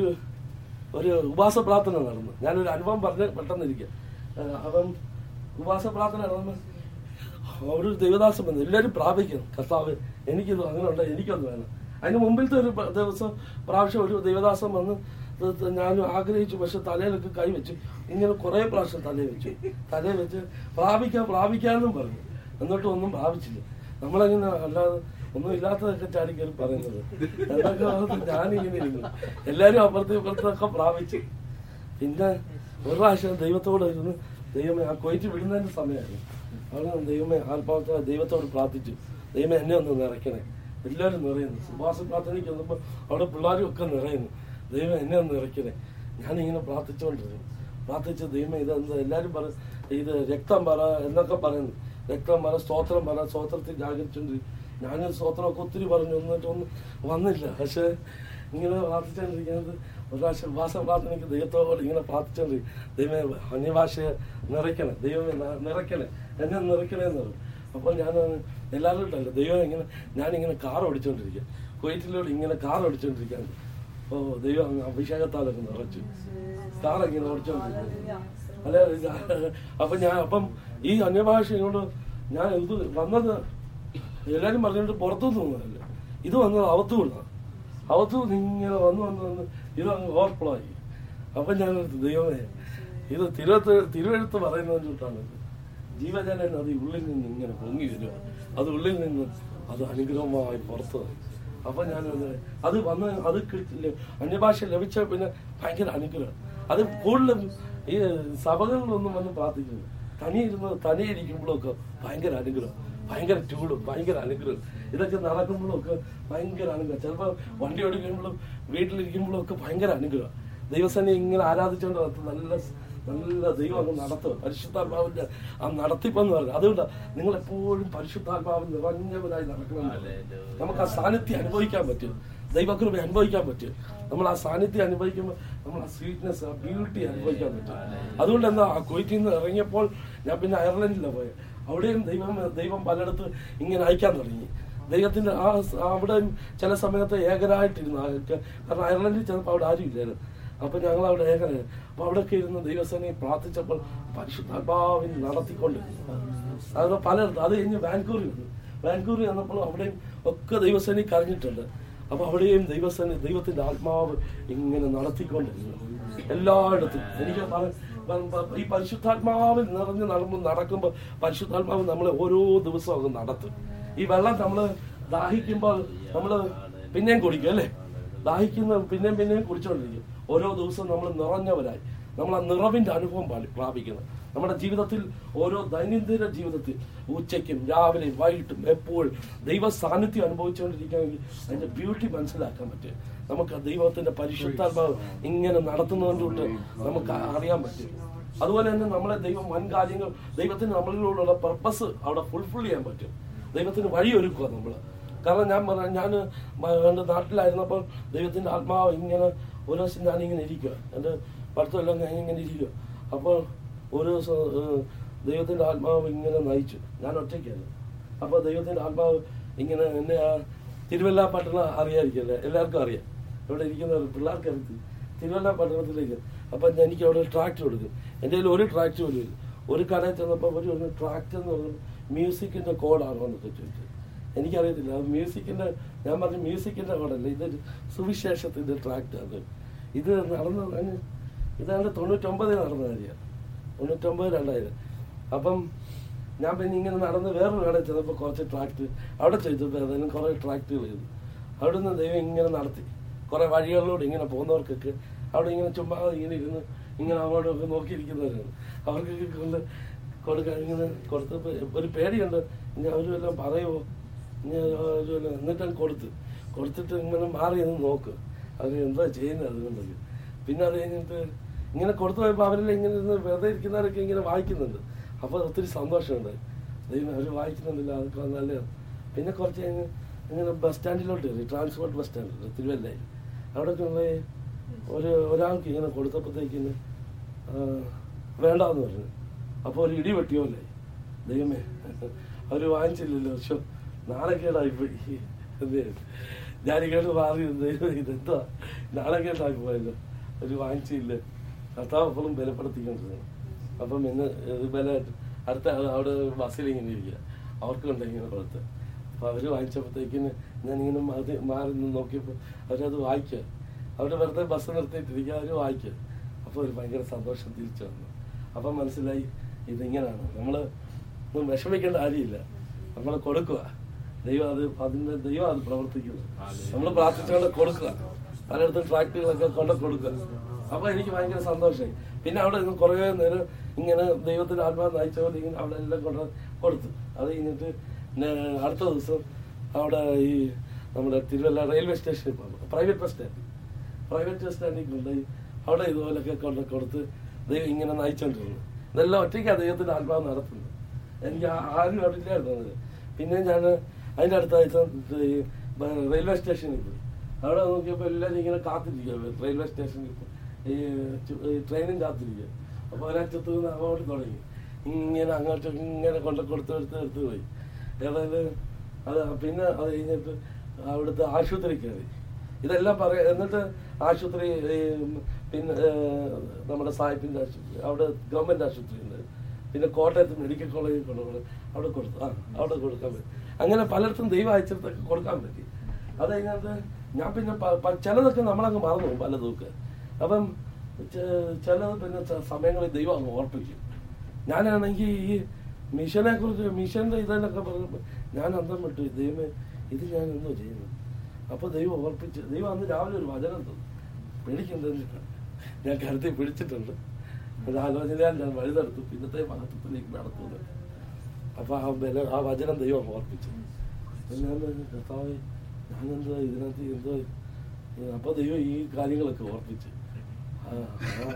ഒരു ഉപവാസ പ്രാർത്ഥന നടന്നു ഞാനൊരു അനുഭവം പറഞ്ഞ് പെട്ടെന്നിരിക്കുക ഏഹ് അപ്പം ഉപവാസ പ്രാർത്ഥന നടന്നു ഒരു ദൈവദാസം വന്നു എല്ലാവരും പ്രാപിക്കുന്നു കർത്താവ് എനിക്കിത് അങ്ങനെ ഉണ്ട് എനിക്കൊന്ന് വേണം അതിന് മുമ്പിലത്തെ ഒരു പ- ദിവസം പ്രാവശ്യം ഒരു ദൈവദാസം വന്ന് ഇത് ഞാൻ ആഗ്രഹിച്ചു പക്ഷെ തലയിലൊക്കെ കൈ വെച്ചു ഇങ്ങനെ കുറെ പ്രാവശ്യം തലയിൽ വെച്ചു തലയിൽ വെച്ച് പ്രാപിക്കാം പ്രാപിക്കാമെന്നും പറഞ്ഞു എന്നിട്ടും ഒന്നും പ്രാപിച്ചില്ല നമ്മളങ്ങനെ അല്ലാതെ ഒന്നും ഇല്ലാത്തതൊക്കെ ചാടി കയറി പറയുന്നത് എന്നൊക്കെ ഓർത്ത് ഞാനിങ്ങനെ ഇരുന്നു എല്ലാരും അപ്പുറത്തും ഇപ്പുറത്തൊക്കെ പ്രാപിച്ചു പിന്നെ ഒരു പ്രാവശ്യം ദൈവത്തോട് ഇരുന്ന് ദൈവമേ ആ കൊയിറ്റ് വിടുന്നതിന്റെ സമയമായിരുന്നു അവിടെ ദൈവമേ ആത്മാർത്ഥ ദൈവത്തോട് പ്രാർത്ഥിച്ചു ദൈവമേ എന്നെ ഒന്ന് നിറയ്ക്കണേ എല്ലാവരും നിറയുന്നു സുഭാഷ പ്രാർത്ഥനയ്ക്ക് വന്നപ്പോൾ അവിടെ പിള്ളേരും ഒക്കെ നിറയുന്നു ദൈവം എന്നെ ഒന്ന് നിറയ്ക്കണേ ഞാനിങ്ങനെ പ്രാർത്ഥിച്ചുകൊണ്ടിരുന്നു പ്രാർത്ഥിച്ച് ദൈവമേ ഇത് എന്താ എല്ലാവരും പറ ഇത് രക്തം പറ എന്നൊക്കെ പറയുന്നു രക്തം പറ സ്തോത്രം പറ സ്തോത്രത്തിൽ ജാഗരിച്ചുകൊണ്ടിരിക്കും ഞാനും സ്തോത്രമൊക്കെ ഒത്തിരി പറഞ്ഞു എന്നിട്ടൊന്നും വന്നില്ല പക്ഷേ ഇങ്ങനെ പ്രാർത്ഥിച്ചുകൊണ്ടിരിക്കുന്നത് ഒരു പ്രാവശ്യം ഉപവാസ പ്രാർത്ഥനയ്ക്ക് ദൈവത്തോട് ഇങ്ങനെ പ്രാർത്ഥിച്ചുകൊണ്ടിരിക്കും ദൈവമേ അന്യഭാഷയെ നിറയ്ക്കണേ ദൈവമേ ന- നിറയ്ക്കണേ എന്നെ നിറയ്ക്കണേ എന്ന് പറയും അപ്പോൾ ഞാൻ എല്ലാവരും ഉണ്ടല്ലോ ദൈവം ഇങ്ങനെ ഞാനിങ്ങനെ കാർ ഓടിച്ചുകൊണ്ടിരിക്കുക കുവൈറ്റിലൂടെ ഇങ്ങനെ കാർ ഓടിച്ചുകൊണ്ടിരിക്കുകയാണ് ഓ ദൈവം അങ്ങ് അഭിഷേകത്താലൊക്കെ നിറച്ചു സ്റ്റാർ ഇങ്ങനെ ഓടിച്ചോണ്ടിരിക്കുന്നു അല്ല ഇത് അപ്പൊ ഞാൻ അപ്പം ഈ അന്യഭാഷയോട് ഞാൻ ഇത് വന്നത് എല്ലാരും പറഞ്ഞിട്ട് പുറത്തുനിന്ന് വന്നതല്ല ഇത് വന്നത് അവത്തുകൊണ്ടാണ് അവത്തുനിന്ന് ഇങ്ങനെ വന്ന് വന്ന് വന്ന് ഇത് അങ്ങ് ഓവർഫ്ലോ ആയി അപ്പൊ ഞാൻ ഓർത്തു, ദൈവമേ ഇത് തിരുവത്ത് തിരുവെഴുത്ത് പറയുന്നതിട്ടാണ് ജീവജല നദി ഉള്ളിൽ നിന്ന് ഇങ്ങനെ പൊങ്ങി വരിക അത് ഉള്ളിൽ നിന്ന് അത് അനുഗ്രഹമായി പുറത്തു വരും. അപ്പൊ ഞാൻ ഒന്ന് അത് വന്ന് അത് കിട്ടില്ല അന്യഭാഷ ലഭിച്ച പിന്നെ ഭയങ്കര അനുഗ്രഹം അത് കൂടുതലും ഈ സഭകളിലൊന്നും വന്ന് പ്രാർത്ഥിക്കുന്നു തനിയിരുന്ന് തനിയിരിക്കുമ്പോഴൊക്കെ ഭയങ്കര അനുഗ്രഹം ഭയങ്കര ചൂടും ഭയങ്കര അനുഗ്രഹം ഇതൊക്കെ നടക്കുമ്പോഴൊക്കെ ഭയങ്കര അനുഗ്രഹം ചിലപ്പോൾ വണ്ടി ഓടിക്കുമ്പോഴും വീട്ടിലിരിക്കുമ്പോഴും ഒക്കെ ഭയങ്കര അനുഗ്രഹം ദൈവസേന ഇങ്ങനെ ആരാധിച്ചുകൊണ്ട് നടത്തും നല്ല നല്ല ദൈവം അങ്ങ് നടത്തുക പരിശുദ്ധാത്മാവിന്റെ ആ നടത്തിപ്പെന്ന് പറഞ്ഞു അതുകൊണ്ട് നിങ്ങൾ എപ്പോഴും പരിശുദ്ധാത്മാവിൽ നിറഞ്ഞവരായി നടക്കണം നമുക്ക് ആ സാന്നിധ്യം അനുഭവിക്കാൻ പറ്റും ദൈവകൃപ അനുഭവിക്കാൻ പറ്റും നമ്മൾ ആ സാന്നിധ്യം അനുഭവിക്കുമ്പോൾ നമ്മൾ ആ സ്വീറ്റ്നെസ് ആ ബ്യൂട്ടി അനുഭവിക്കാൻ പറ്റും അതുകൊണ്ട് എന്താ ആ കുവൈറ്റിൽ നിന്ന് ഇറങ്ങിയപ്പോൾ ഞാൻ പിന്നെ അയർലൻഡിലാണ് പോയത് അവിടെയും ദൈവം ദൈവം പലയിടത്ത് ഇങ്ങനെ അയക്കാൻ തുടങ്ങി ദൈവത്തിന്റെ ആ സ- അവിടെ ചില സമയത്ത് ഏകരായിട്ടിരുന്നു ആ ഒക്കെ. കാരണം അയർലൻഡിൽ ചെന്നപ്പോൾ അവിടെ ആരും ഇല്ലായിരുന്നു അപ്പൊ ഞങ്ങൾ അവിടെ ഏകനായി അപ്പൊ അവിടെയൊക്കെ ഇരുന്ന് ദൈവസേനയെ പ്രാർത്ഥിച്ചപ്പോൾ പരിശുദ്ധാത്മാവിൽ നടത്തിക്കൊണ്ടിരുന്നു അത് പലയിടത്തും അത് കഴിഞ്ഞ് വാൻകൂറിൽ വന്നു വാൻകൂറിൽ വന്നപ്പോൾ അവിടെയും ഒക്കെ ദൈവസേനയെ കരഞ്ഞിട്ടുണ്ട് അപ്പൊ അവിടെയും ദൈവസേന ദൈവത്തിന്റെ ആത്മാവ് ഇങ്ങനെ നടത്തിക്കൊണ്ടിരുന്നു എല്ലായിടത്തും എനിക്ക് പറ- പ- പ- ഈ പരിശുദ്ധാത്മാവിൽ നിറഞ്ഞ് നടന്നു നടക്കുമ്പോൾ പരിശുദ്ധാത്മാവ് നമ്മളെ ഓരോ ദിവസവും അങ്ങ് നടത്തും ഈ വെള്ളം നമ്മള് ദാഹിക്കുമ്പോൾ നമ്മള് പിന്നെയും കുടിക്കും അല്ലേ ദാഹിക്കുന്ന പിന്നെയും പിന്നെയും കുടിച്ചുകൊണ്ടിരിക്കും ഓരോ ദിവസവും നമ്മൾ നിറഞ്ഞവരായി നമ്മൾ ആ നിറവിന്റെ അനുഭവം പാടി- പ്രാപിക്കണം നമ്മുടെ ജീവിതത്തിൽ ഓരോ ദൈനംദിന ജീവിതത്തിൽ ഉച്ചയ്ക്കും രാവിലെയും വൈകിട്ടും എപ്പോഴും ദൈവ സാന്നിധ്യം അനുഭവിച്ചുകൊണ്ടിരിക്കുകയാണെങ്കിൽ അതിന്റെ ബ്യൂട്ടി മനസ്സിലാക്കാൻ പറ്റും നമുക്ക് ആ ദൈവത്തിന്റെ പരിശുദ്ധാത്മാവ് ഇങ്ങനെ നടത്തുന്നതുകൊണ്ട് നമുക്ക് അറിയാൻ പറ്റും അതുപോലെ തന്നെ നമ്മളെ ദൈവം വൻ കാര്യങ്ങൾ ദൈവത്തിന് നമ്മളിലുള്ള പർപ്പസ് അവിടെ ഫുൾഫിൽ ചെയ്യാൻ പറ്റും ദൈവത്തിന് വഴിയൊരുക്കുക നമ്മള് കാരണം ഞാൻ പറഞ്ഞ ഞാൻ എൻ്റെ നാട്ടിലായിരുന്നപ്പോൾ ദൈവത്തിന്റെ ആത്മാവ് ഇങ്ങനെ ഒരു ദിവസം ഞാനിങ്ങനെ ഇരിക്കുക എൻ്റെ പഠിത്തമെല്ലാം ഞാൻ ഇങ്ങനെ ഇരിക്കുക അപ്പോൾ ഒരു ദിവസം ഏഹ്, ദൈവത്തിന്റെ ആത്മാവ് ഇങ്ങനെ നയിച്ചു ഞാൻ ഒറ്റയ്ക്കായിരുന്നു അപ്പോൾ ദൈവത്തിന്റെ ആത്മാവ് ഇങ്ങനെ എന്നെ ആ തിരുവല്ല പട്ടണം അറിയാതിരിക്കല്ലേ എല്ലാവർക്കും അറിയാം ഇവിടെ ഇരിക്കുന്ന പിള്ളേർക്ക് അറിയത്തി തിരുവല്ല പട്ടണത്തിലേക്ക് അപ്പം എനിക്ക് അവിടെ ഒരു ട്രാക്ട് കൊടുക്കും എൻ്റെ കയ്യിൽ ഒരു ട്രാക്ട് പോലും ഇല്ല ഒരു കടയിൽ ചെന്നപ്പോൾ ഒരു ഒരു ട്രാക്ട് എന്ന് പറയുന്നത് മ്യൂസിക്കിന്റെ കോഡാണോ എന്നൊക്കെ ചോദിച്ചു എനിക്കറിയത്തില്ല അത് മ്യൂസിക്കിന്റെ ഞാൻ പറഞ്ഞു മ്യൂസിക്കിന്റെ കോഡല്ല ഇതൊരു സുവിശേഷത്തിന്റെ ട്രാക്ട് അത് ഇത് നടന്ന അങ്ങ് ഇതാണ്ട് തൊണ്ണൂറ്റൊമ്പതിൽ നടന്ന കാര്യമാണ് തൊണ്ണൂറ്റൊമ്പത് രണ്ടായിരം അപ്പം ഞാൻ പിന്നെ ഇങ്ങനെ നടന്ന് വേറൊരു കടയിൽ ചെന്നപ്പോൾ കുറച്ച് ട്രാക്ട് അവിടെ ചോദിച്ചപ്പോൾ ഏതായാലും കുറേ ട്രാക്റ്റുകൾ ചെയ്തു അവിടെ നിന്ന് ദൈവം ഇങ്ങനെ നടത്തി കുറേ വഴികളിലൂടെ ഇങ്ങനെ പോകുന്നവർക്കൊക്കെ അവിടെ ഇങ്ങനെ ചുമ്മാ ഇങ്ങനെ ഇരുന്ന് ഇങ്ങനെ അങ്ങോട്ടൊക്കെ നോക്കിയിരിക്കുന്നവരാണ് അവർക്കൊക്കെ കൊണ്ട് കൊടുക്കാൻ ഇങ്ങനെ കൊടുത്തപ്പോൾ ഒരു പേടിയുണ്ട് ഇനി അവരും എല്ലാം പറയുമോ ഇനി അവരും എല്ലാം എന്നിട്ട് കൊടുത്ത് കൊടുത്തിട്ട് ഇങ്ങനെ മാറി നിന്ന് നോക്ക് അവർ എന്താ ചെയ്യുന്നത് അതുകൊണ്ടൊക്കെ പിന്നെ അത് കഴിഞ്ഞിട്ട് ഇങ്ങനെ കൊടുത്തു പോയപ്പോൾ അവരെല്ലാം ഇങ്ങനെ ഇരുന്ന് വെറുതെ ഇരിക്കുന്നവരൊക്കെ ഇങ്ങനെ വായിക്കുന്നുണ്ട് അപ്പോൾ ഒത്തിരി സന്തോഷമുണ്ട് ദൈവം അവർ വായിക്കുന്നുണ്ടല്ലോ അതൊക്കെ നല്ലതാണ് പിന്നെ കുറച്ച് കഴിഞ്ഞ് ഇങ്ങനെ ബസ് സ്റ്റാൻഡിലോട്ട് കയറി ട്രാൻസ്പോർട്ട് ബസ് സ്റ്റാൻഡ് തിരുവല്ലയിൽ അവിടെ കൊണ്ടുപോയി ഒരു ഒരാൾക്ക് ഇങ്ങനെ കൊടുത്തപ്പോഴത്തേക്കിന് വേണ്ടാന്ന് പറഞ്ഞു അപ്പോൾ ഒരു ഇടി വെട്ടിയോല്ലേ ദൈവമേ അവർ വാങ്ങിച്ചില്ലല്ലോ പക്ഷെ നാണക്കേടായി പോയി എന്തേ ഞാനിങ്ങോട്ട് മാറി ദൈവം ഇതെന്താ നാണക്കേടായി പോയല്ലോ ഒരു വാങ്ങിച്ചില്ല കർത്താവ് എപ്പോഴും ബലപ്പെടുത്തിക്കൊണ്ടിരുന്നു അപ്പം ഇന്ന് ഇത് ബല അടുത്ത ആള് അവിടെ ബസ്സിൽ ഇങ്ങനെ ഇരിക്കുക അവർക്കും ഉണ്ട് ഇങ്ങനെ കൊടുത്ത് അപ്പോൾ അവർ വാങ്ങിച്ചപ്പോഴത്തേക്കിന് ഞാനിങ്ങനെ മാറി മാറി നിന്ന് നോക്കിയപ്പോൾ അവരത് വായിക്കുക അവർ വെറുതെ ബസ് നിർത്തിയിട്ടിരിക്കുക അവർ വായിക്കുക അപ്പോൾ ഒരു ഭയങ്കര സന്തോഷം തിരിച്ചു വന്നു അപ്പം മനസ്സിലായി ഇതിങ്ങനെയാണ് നമ്മൾ ഒന്നും വിഷമിക്കേണ്ട കാര്യമില്ല നമ്മൾ കൊടുക്കുക ദൈവം അത് അതിന്റെ ദൈവം അത് പ്രവർത്തിക്കുന്നു നമ്മൾ പ്രാർത്ഥിച്ചുകൊണ്ട് കൊടുക്കുക പലയിടത്തും ട്രാക്ടുകളൊക്കെ കൊണ്ട് കൊടുക്കുക അപ്പൊ എനിക്ക് ഭയങ്കര സന്തോഷമായി പിന്നെ അവിടെ നിന്ന് കുറേ നേരം ഇങ്ങനെ ദൈവത്തിന്റെ ആത്മാവ് നയിച്ചതുകൊണ്ട് ഇങ്ങനെ അവിടെ എല്ലാം കൊണ്ട് കൊടുത്തു അത് കഴിഞ്ഞിട്ട് പിന്നെ അടുത്ത ദിവസം അവിടെ ഈ നമ്മുടെ തിരുവല്ല റെയിൽവേ സ്റ്റേഷനിൽ പോകുന്നു private bus stand private bus സ്റ്റാൻഡിൽ കൊണ്ടുപോയി അവിടെ ഇതുപോലൊക്കെ കൊണ്ട് കൊടുത്ത് ദൈവം ഇങ്ങനെ നയിച്ചോണ്ടിരുന്നു ഇതെല്ലാം ഒറ്റയ്ക്കാണ് ദൈവത്തിന്റെ ആത്മാവ് നടത്തുന്നത് എനിക്ക് ആ- ആരും അറിയില്ലായിരുന്നു അത് പിന്നെ ഞാൻ അതിൻ്റെ അടുത്ത ആഴ്ച ഈ ബ- റെയിൽവേ സ്റ്റേഷനിൽ പോയി അവിടെ നോക്കിയപ്പോൾ എല്ലാവരും ഇങ്ങനെ കാത്തിരിക്കുക റെയിൽവേ സ്റ്റേഷനിൽ ഈ ചു- ഈ ട്രെയിനും കാത്തിരിക്കുക അപ്പോൾ ഒരറ്റത്ത് നിന്ന് അങ്ങോട്ട് തുടങ്ങി ഇങ്ങനെ അങ്ങോട്ട് ഇങ്ങനെ കൊണ്ട് കൊടുത്ത് എടുത്ത് എടുത്ത് പോയി ഏതായാലും അത് പിന്നെ അത് കഴിഞ്ഞിട്ട് അവിടുത്തെ ആശുപത്രി കയറി ഇതെല്ലാം പറയാം എന്നിട്ട് ആശുപത്രി ഈ, പിന്നെ ഏ, നമ്മുടെ സാഹിബിന്റെ ആശുപത്രി അവിടെ ഗവൺമെന്റ് ആശുപത്രി ഉണ്ട് പിന്നെ കോട്ടയത്ത് മെഡിക്കൽ കോളേജിൽ കൊണ്ടുപോകണം അവിടെ കൊടുത്തു ആ അവിടെ കൊടുക്കാൻ പറ്റി അങ്ങനെ പലയിടത്തും ദൈവം അയച്ചിടത്തൊക്കെ കൊടുക്കാൻ പറ്റി അത് കഴിഞ്ഞിട്ട് ഞാൻ പിന്നെ പ- പ- ചിലതൊക്കെ നമ്മളങ്ങ് മറന്നു പോകും പലതൊക്കെ അപ്പം ചെ- ചിലത് പിന്നെ ച- സമയങ്ങളിൽ ദൈവം അങ്ങ് ഓർപ്പിക്കും ഞാനാണെങ്കിൽ ഈ മിഷനെ കുറിച്ച് മിഷന്റെ ഇതിലൊക്കെ പറഞ്ഞപ്പോൾ ഞാൻ അന്തം വിട്ടു ദൈവമേ ഇത് ഞാൻ എന്തോ ചെയ്യുന്നു അപ്പൊ ദൈവം ഓർപ്പിച്ച് ദൈവം അന്ന് രാവിലെ ഒരു വചനം തന്നു പേടിക്കെന്തെന്ന് ഞാൻ കരുതി പിടിച്ചിട്ടുണ്ട് ഒരു ആലോചനയാൽ ഞാൻ വഴിതെടുത്തു പിന്നത്തെ മഹത്വത്തിലേക്ക് നടത്തുന്നത് അപ്പൊ ആ ബല ആ വചനം ദൈവം ഓർപ്പിച്ചു അപ്പൊ ഞാൻ പറഞ്ഞു, കർത്താവേ ഞാനെന്തോ ഇതിനകത്ത് എന്തോ അപ്പൊ ദൈവം ഈ കാര്യങ്ങളൊക്കെ ഓർപ്പിച്ചു ആ, ആ,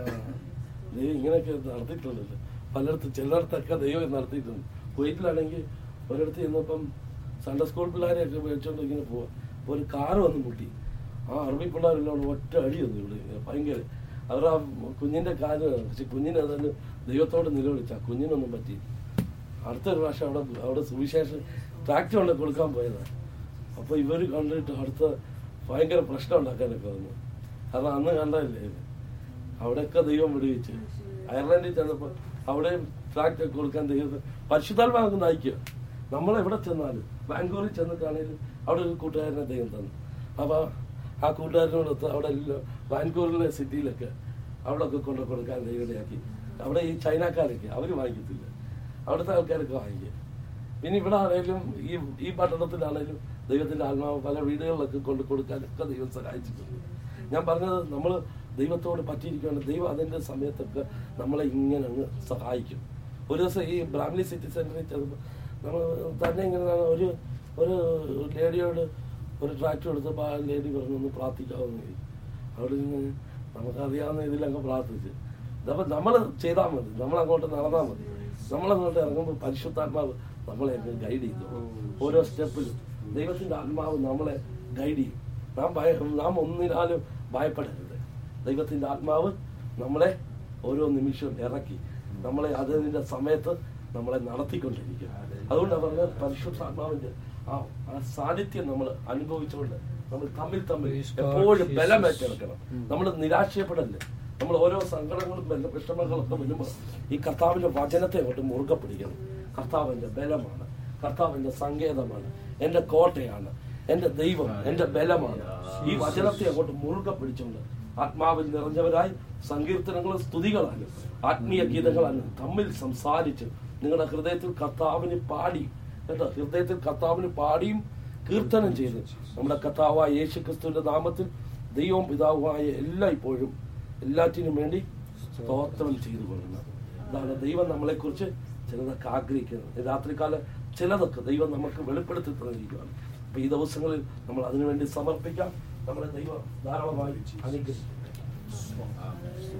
ദൈവം ഇങ്ങനെയൊക്കെ നടത്തിയിട്ടുണ്ടല്ലോ പലയിടത്തും ചിലയിടത്തൊക്കെ ദൈവം നടത്തിയിട്ടുണ്ട് കുവൈറ്റിലാണെങ്കിൽ ഒരിടത്ത് ചെന്നപ്പം സൺഡേ സ്കൂൾ പിള്ളേരെയൊക്കെ മേടിച്ചോണ്ട് ഇങ്ങനെ പോവാ അപ്പൊ ഒരു കാറ് വന്ന് മുട്ടി ആ അറബി പിള്ളേരെല്ലാം ഒറ്റ അടി വന്നു ഇവിടെ ഇങ്ങനെ ഭയങ്കര അവർ ആ കുഞ്ഞിന്റെ കാല് പക്ഷെ കുഞ്ഞിനെ അതിന് ദൈവത്തോട് നിലവിളിച്ച കുഞ്ഞിനൊന്നും പറ്റി അടുത്തൊരു പ്രാവശ്യം അവിടെ അവിടെ സുവിശേഷം ട്രാക്ടർ കൊണ്ട് കൊടുക്കാൻ പോയതാണ് അപ്പൊ ഇവര് കണ്ടിട്ട് അടുത്ത ഭയങ്കര പ്രശ്നം ഉണ്ടാക്കാനൊക്കെ വന്നു കാരണം അന്ന് കണ്ടതല്ലേ ഇത്. അവിടെയൊക്കെ ദൈവം വിടുവിച്ച് അയർലൻഡിൽ ചെന്നപ്പോ അവിടെ ട്രാക്ടർ കൊടുക്കാൻ ദൈവം പരിശുദ്ധാത്മാവ് നയിക്കുക നമ്മൾ എവിടെ ചെന്നാലും ബാംഗ്ലൂരിൽ ചെന്നിട്ടാണെങ്കിലും അവിടെ ഒരു കൂട്ടുകാരനെ ദൈവം തന്നു അപ്പൊ ആ കൂട്ടുകാരനോടൊത്ത് അവിടെ എല്ലാം ബാംഗ്ലൂരിലെ സിറ്റിയിലൊക്കെ അവിടെയൊക്കെ കൊണ്ട് കൊടുക്കാൻ ദൈവതയാക്കി അവിടെ ഈ ചൈനക്കാരൊക്കെ അവര് വാങ്ങിക്കത്തില്ല അവിടുത്തെ ആൾക്കാരൊക്കെ വാങ്ങിക്കുക പിന്നെ ഇവിടെ ആണെങ്കിലും ഈ ഈ പട്ടണത്തിലാണെങ്കിലും ദൈവത്തിന്റെ ആത്മാവ് പല വീടുകളിലൊക്കെ കൊണ്ട് കൊടുക്കാനൊക്കെ ദൈവം സഹായിച്ചിട്ടുണ്ട് ഞാൻ പറഞ്ഞത് നമ്മൾ ദൈവത്തോട് പറ്റിയിരിക്കുകയാണ് ദൈവം അതിന്റെ സമയത്തൊക്കെ നമ്മളെ ഇങ്ങനെ അങ്ങ് സഹായിക്കും ഒരു ദിവസം ഈ ബ്രാഹ്മണി സിറ്റി സെന്ററിൽ ചെന്നപ്പോൾ നമ്മൾ തന്നെ ഇങ്ങനെ ഒരു ഒരു ലേഡിയോട് ഒരു ട്രാക്ടർ എടുത്തപ്പോൾ ആ ലേഡി പറഞ്ഞു ഒന്ന് പ്രാർത്ഥിക്കാമെന്ന് ചോദിച്ചു അവിടെ നിന്ന് നമുക്കറിയാവുന്ന ഇതിലങ്ങ് പ്രാർത്ഥിച്ച് അതപ്പോൾ നമ്മൾ ചെയ്താൽ മതി നമ്മൾ അങ്ങോട്ട് നടന്നാൽ മതി നമ്മളങ്ങോട്ട് ഇറങ്ങുമ്പോൾ പരിശുദ്ധാത്മാവ് നമ്മളെ അങ്ങ് ഗൈഡ് ചെയ്തു ഓരോ സ്റ്റെപ്പിലും ദൈവത്തിന്റെ ആത്മാവ് നമ്മളെ ഗൈഡ് ചെയ്യും നാം ഭയ നാം ഒന്നിനാലും ഭയപ്പെടരുത് ദൈവത്തിന്റെ ആത്മാവ് നമ്മളെ ഓരോ നിമിഷവും ഇറക്കി നമ്മളെ അതിന്റെ സമയത്ത് നമ്മളെ നടത്തിക്കൊണ്ടിരിക്കും അതുകൊണ്ടാണ് പറഞ്ഞത് പരിശുദ്ധാത്മാവിന്റെ ആ ആ സാന്നിധ്യം നമ്മൾ അനുഭവിച്ചുകൊണ്ട് നമ്മൾ തമ്മിൽ തമ്മിൽ എപ്പോഴും ബലം ഏറ്റെടുക്കണം നമ്മൾ നിരാശയപ്പെടല്ലേ നമ്മൾ ഓരോ സങ്കടങ്ങളും ബല- വിഷമങ്ങളൊക്കെ വരുമ്പോൾ ഈ കർത്താവിന്റെ വചനത്തെ അങ്ങോട്ട് മുറുകെ പിടിക്കണം കർത്താവിന്റെ ബലമാണ് കർത്താവിന്റെ സങ്കേതമാണ് എന്റെ കോട്ടയാണ് എന്റെ ദൈവം എന്റെ ബലമാണ് ഈ വചനത്തെ അങ്ങോട്ട് മുറുകെ പിടിച്ചുകൊണ്ട് ആത്മാവിൽ നിറഞ്ഞവരായി സങ്കീർത്തനങ്ങളും സ്തുതികളാലും ആത്മീയ ഗീതങ്ങളാലും തമ്മിൽ സംസാരിച്ച് നിങ്ങളുടെ ഹൃദയത്തിൽ കർത്താവിന് പാടി കേട്ടോ ഹൃദയത്തിൽ കർത്താവിന് പാടിയും കീർത്തനം ചെയ്ത് നമ്മുടെ കർത്താവായ യേശു ക്രിസ്തുവിന്റെ നാമത്തിൽ ദൈവവും പിതാവുമായ എല്ലാ ഇപ്പോഴും എല്ലാറ്റിനും വേണ്ടി സ്തോത്രം ചെയ്തു കൊള്ളണം ഇതാണ് ദൈവം നമ്മളെ കുറിച്ച് ചിലതൊക്കെ ആഗ്രഹിക്കുന്നത് രാത്രികാലം ചിലതൊക്കെ ദൈവം നമുക്ക് വെളിപ്പെടുത്തി തന്നിരിക്കുകയാണ് അപ്പൊ ഈ ദിവസങ്ങളിൽ നമ്മൾ അതിനുവേണ്ടി സമർപ്പിക്കാം നമ്മളെ ദൈവം ധാരാളമായി അനുഗ്രഹിക്കും